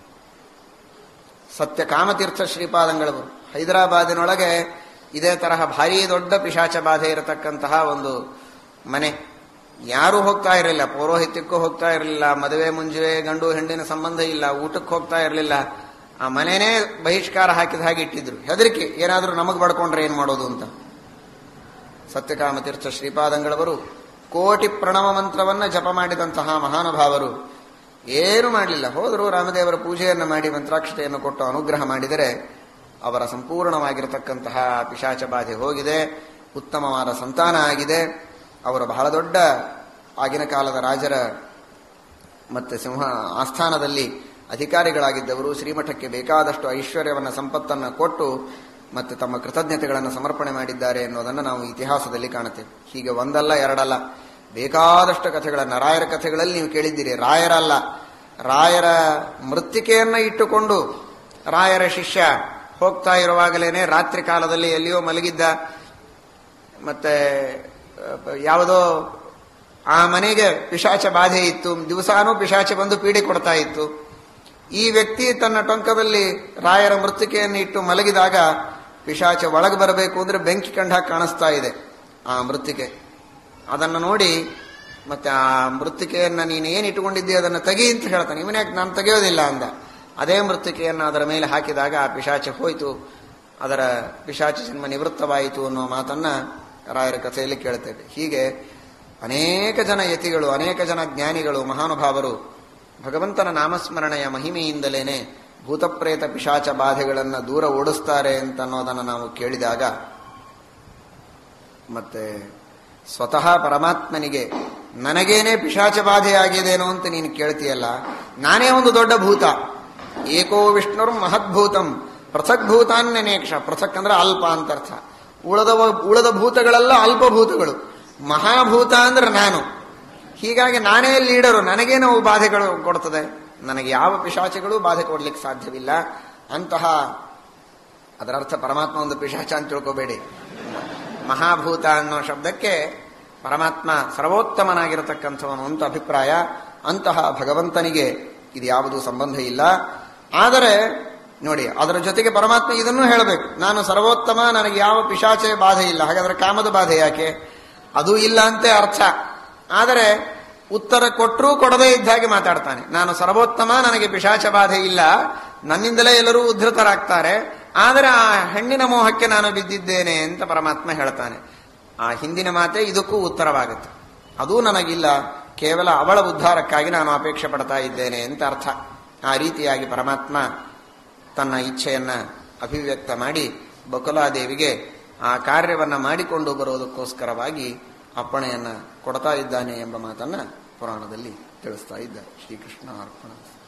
ಸತ್ಯ ಕಾಮತೀರ್ಥ ಶ್ರೀಪಾದಂಗಳವರು ಹೈದರಾಬಾದಿನೊಳಗೆ ಇದೇ ತರಹ ಭಾರೀ ದೊಡ್ಡ ಪಿಶಾಚ ಬಾಧೆ ಇರತಕ್ಕಂತಹ ಒಂದು ಮನೆ ಯಾರೂ ಹೋಗ್ತಾ ಇರಲಿಲ್ಲ ಪೌರೋಹಿತ್ಯಕ್ಕೂ ಹೋಗ್ತಾ ಇರಲಿಲ್ಲ ಮದುವೆ ಮುಂಜುವೆ ಗಂಡು ಹೆಣ್ಣಿನ ಸಂಬಂಧ ಇಲ್ಲ ಊಟಕ್ಕೆ ಹೋಗ್ತಾ ಇರಲಿಲ್ಲ ಆ ಮನೆನೇ ಬಹಿಷ್ಕಾರ ಹಾಕಿದ ಹಾಗೆ ಇಟ್ಟಿದ್ರು ಹೆದರಿಕೆ ಏನಾದರೂ ನಮಗೆ ಬಡ್ಕೊಂಡ್ರೆ ಏನ್ ಮಾಡೋದು ಅಂತ ಸತ್ಯಕಾಮತೀರ್ಥ ಶ್ರೀಪಾದಂಗಳವರು ಕೋಟಿ ಪ್ರಣವ ಮಂತ್ರವನ್ನ ಜಪ ಮಾಡಿದಂತಹ ಮಹಾನುಭಾವರು ಏನು ಮಾಡಲಿಲ್ಲ ಹೋದರು ರಾಮದೇವರ ಪೂಜೆಯನ್ನು ಮಾಡಿ ಮಂತ್ರಾಕ್ಷತೆಯನ್ನು ಕೊಟ್ಟು ಅನುಗ್ರಹ ಮಾಡಿದರೆ ಅವರ ಸಂಪೂರ್ಣವಾಗಿರತಕ್ಕಂತಹ ಪಿಶಾಚ ಬಾಧೆ ಹೋಗಿದೆ ಉತ್ತಮವಾದ ಸಂತಾನ ಆಗಿದೆ ಅವರು ಬಹಳ ದೊಡ್ಡ ಆಗಿನ ಕಾಲದ ರಾಜರ ಮತ್ತೆ ಸಿಂಹ ಆಸ್ಥಾನದಲ್ಲಿ ಅಧಿಕಾರಿಗಳಾಗಿದ್ದವರು ಶ್ರೀಮಠಕ್ಕೆ ಬೇಕಾದಷ್ಟು ಐಶ್ವರ್ಯವನ್ನು ಸಂಪತ್ತನ್ನು ಕೊಟ್ಟು ಮತ್ತೆ ತಮ್ಮ ಕೃತಜ್ಞತೆಗಳನ್ನು ಸಮರ್ಪಣೆ ಮಾಡಿದ್ದಾರೆ ಎನ್ನುವುದನ್ನು ನಾವು ಇತಿಹಾಸದಲ್ಲಿ ಕಾಣುತ್ತೇವೆ ಹೀಗೆ ಒಂದಲ್ಲ ಎರಡಲ್ಲ ಬೇಕಾದಷ್ಟು ಕಥೆಗಳನ್ನ ರಾಯರ ಕಥೆಗಳಲ್ಲಿ ನೀವು ಕೇಳಿದ್ದೀರಿ ರಾಯರಲ್ಲ ರಾಯರ ಮೃತ್ತಿಕೆಯನ್ನ ಇಟ್ಟುಕೊಂಡು ರಾಯರ ಶಿಷ್ಯ ಹೋಗ್ತಾ ಇರುವಾಗಲೇನೆ ರಾತ್ರಿ ಕಾಲದಲ್ಲಿ ಎಲ್ಲಿಯೋ ಮಲಗಿದ್ದ ಮತ್ತೆ ಯಾವುದೋ ಆ ಮನೆಗೆ ಪಿಶಾಚ ಬಾಧೆ ಇತ್ತು ದಿವಸಾನೂ ಪಿಶಾಚ ಬಂದು ಪೀಡೆ ಕೊಡ್ತಾ ಇತ್ತು ಈ ವ್ಯಕ್ತಿ ತನ್ನ ಟೊಂಕದಲ್ಲಿ ರಾಯರ ಮೃತ್ತಿಕೆಯನ್ನು ಇಟ್ಟು ಮಲಗಿದಾಗ ಪಿಶಾಚ ಒಳಗೆ ಬರಬೇಕು ಅಂದ್ರೆ ಬೆಂಕಿ ಕಂಡಾಗ ಕಾಣಿಸ್ತಾ ಇದೆ ಆ ಮೃತ್ತಿಕೆ ಅದನ್ನು ನೋಡಿ ಮತ್ತೆ ಆ ಮೃತ್ತಿಕೆಯನ್ನ ನೀನು ಏನು ಇಟ್ಟುಕೊಂಡಿದ್ದೀ ಅದನ್ನು ತೆಗಿ ಅಂತ ಹೇಳ್ತಾನೆ ಇವನ್ಯಾಕೆ ನಾನು ತೆಗೆಯೋದಿಲ್ಲ ಅಂದ ಅದೇ ಮೃತ್ತಿಕೆಯನ್ನು ಅದರ ಮೇಲೆ ಹಾಕಿದಾಗ ಆ ಪಿಶಾಚ ಹೋಯಿತು ಅದರ ಪಿಶಾಚ ಜನ್ಮ ನಿವೃತ್ತವಾಯಿತು ಅನ್ನೋ ಮಾತನ್ನ ರಾಯರ ಕಥೆಯಲ್ಲಿ ಕೇಳ್ತೇವೆ ಹೀಗೆ ಅನೇಕ ಜನ ಯತಿಗಳು ಅನೇಕ ಜನ ಜ್ಞಾನಿಗಳು ಮಹಾನುಭಾವರು ಭಗವಂತನ ನಾಮಸ್ಮರಣೆಯ ಮಹಿಮೆಯಿಂದಲೇನೆ ಭೂತಪ್ರೇತ ಪಿಶಾಚ ಬಾಧೆಗಳನ್ನು ದೂರ ಓಡಿಸ್ತಾರೆ ಅಂತ ಅನ್ನೋದನ್ನು ನಾವು ಕೇಳಿದಾಗ ಮತ್ತೆ ಸ್ವತಃ ಪರಮಾತ್ಮನಿಗೆ ನನಗೇನೆ ಪಿಶಾಚ ಬಾಧೆಯಾಗಿದೇನೋ ಅಂತ ನೀನು ಕೇಳ್ತೀಯಲ್ಲ ನಾನೇ ಒಂದು ದೊಡ್ಡ ಭೂತ ಏಕೋ ವಿಷ್ಣುರ್ ಮಹದ್ಭೂತಂ ಪೃಥಕ್ ಭೂತಾನ್ಯನೇಕ್ಷ ಪೃಥಕ್ ಅಂದ್ರೆ ಅಲ್ಪ ಅಂತ ಅರ್ಥ ಉಳದ ಉಳದ ಭೂತಗಳೆಲ್ಲ ಅಲ್ಪಭೂತಗಳು ಮಹಾಭೂತ ಅಂದ್ರೆ ನಾನು ಹೀಗಾಗಿ ನಾನೇ ಲೀಡರು ನನಗೇ ನಾವು ಬಾಧೆಗಳು ಕೊಡ್ತದೆ ನನಗೆ ಯಾವ ಪಿಶಾಚಿಗಳು ಬಾಧೆ ಕೊಡ್ಲಿಕ್ಕೆ ಸಾಧ್ಯವಿಲ್ಲ ಅಂತಹ ಅದರ ಅರ್ಥ ಪರಮಾತ್ಮ ಒಂದು ಪಿಶಾಚ ಅಂತ ತಿಳ್ಕೋಬೇಡಿ ಮಹಾಭೂತ ಅನ್ನೋ ಶಬ್ದಕ್ಕೆ ಪರಮಾತ್ಮ ಸರ್ವೋತ್ತಮನಾಗಿರತಕ್ಕಂಥವನು ಅಂತ ಅಭಿಪ್ರಾಯ ಅಂತಹ ಭಗವಂತನಿಗೆ ಇದು ಯಾವುದೂ ಸಂಬಂಧ ಇಲ್ಲ ಆದರೆ ನೋಡಿ ಅದರ ಜೊತೆಗೆ ಪರಮಾತ್ಮ ಇದನ್ನು ಹೇಳಬೇಕು ನಾನು ಸರ್ವೋತ್ತಮ ನನಗೆ ಯಾವ ಪಿಶಾಚೆ ಬಾಧೆ ಇಲ್ಲ ಹಾಗಾದ್ರೆ ಕಾಮದ ಬಾಧೆ ಯಾಕೆ ಅದು ಇಲ್ಲ ಅಂತೆ ಅರ್ಥ ಆದರೆ ಉತ್ತರ ಕೊಟ್ಟರೂ ಕೊಡದೇ ಇದ್ದ ಹಾಗೆ ಮಾತಾಡ್ತಾನೆ ನಾನು ಸರ್ವೋತ್ತಮ ನನಗೆ ಪಿಶಾಚ ಬಾಧೆ ಇಲ್ಲ ನನ್ನಿಂದಲೇ ಎಲ್ಲರೂ ಉದ್ಧತರಾಗ್ತಾರೆ ಆದರೆ ಆ ಹೆಣ್ಣಿನ ಮೋಹಕ್ಕೆ ನಾನು ಬಿದ್ದಿದ್ದೇನೆ ಅಂತ ಪರಮಾತ್ಮ ಹೇಳ್ತಾನೆ ಆ ಹಿಂದಿನ ಮಾತೆ ಇದಕ್ಕೂ ಉತ್ತರವಾಗುತ್ತೆ ಅದೂ ನನಗಿಲ್ಲ ಕೇವಲ ಅವಳ ಉದ್ಧಾರಕ್ಕಾಗಿ ನಾನು ಅಪೇಕ್ಷೆ ಪಡ್ತಾ ಇದ್ದೇನೆ ಅಂತ ಅರ್ಥ ಆ ರೀತಿಯಾಗಿ ಪರಮಾತ್ಮ ತನ್ನ ಇಚ್ಛೆಯನ್ನ ಅಭಿವ್ಯಕ್ತ ಮಾಡಿ ಬಕುಲಾದೇವಿಗೆ ಆ ಕಾರ್ಯವನ್ನ ಮಾಡಿಕೊಂಡು ಬರೋದಕ್ಕೋಸ್ಕರವಾಗಿ ಅಪ್ಪಣೆಯನ್ನ ಕೊಡ್ತಾ ಇದ್ದಾನೆ ಎಂಬ ಮಾತನ್ನ ಪುರಾಣದಲ್ಲಿ ತಿಳಿಸ್ತಾ ಇದ್ದಾರೆ ಶ್ರೀಕೃಷ್ಣ ಅರ್ಪಣ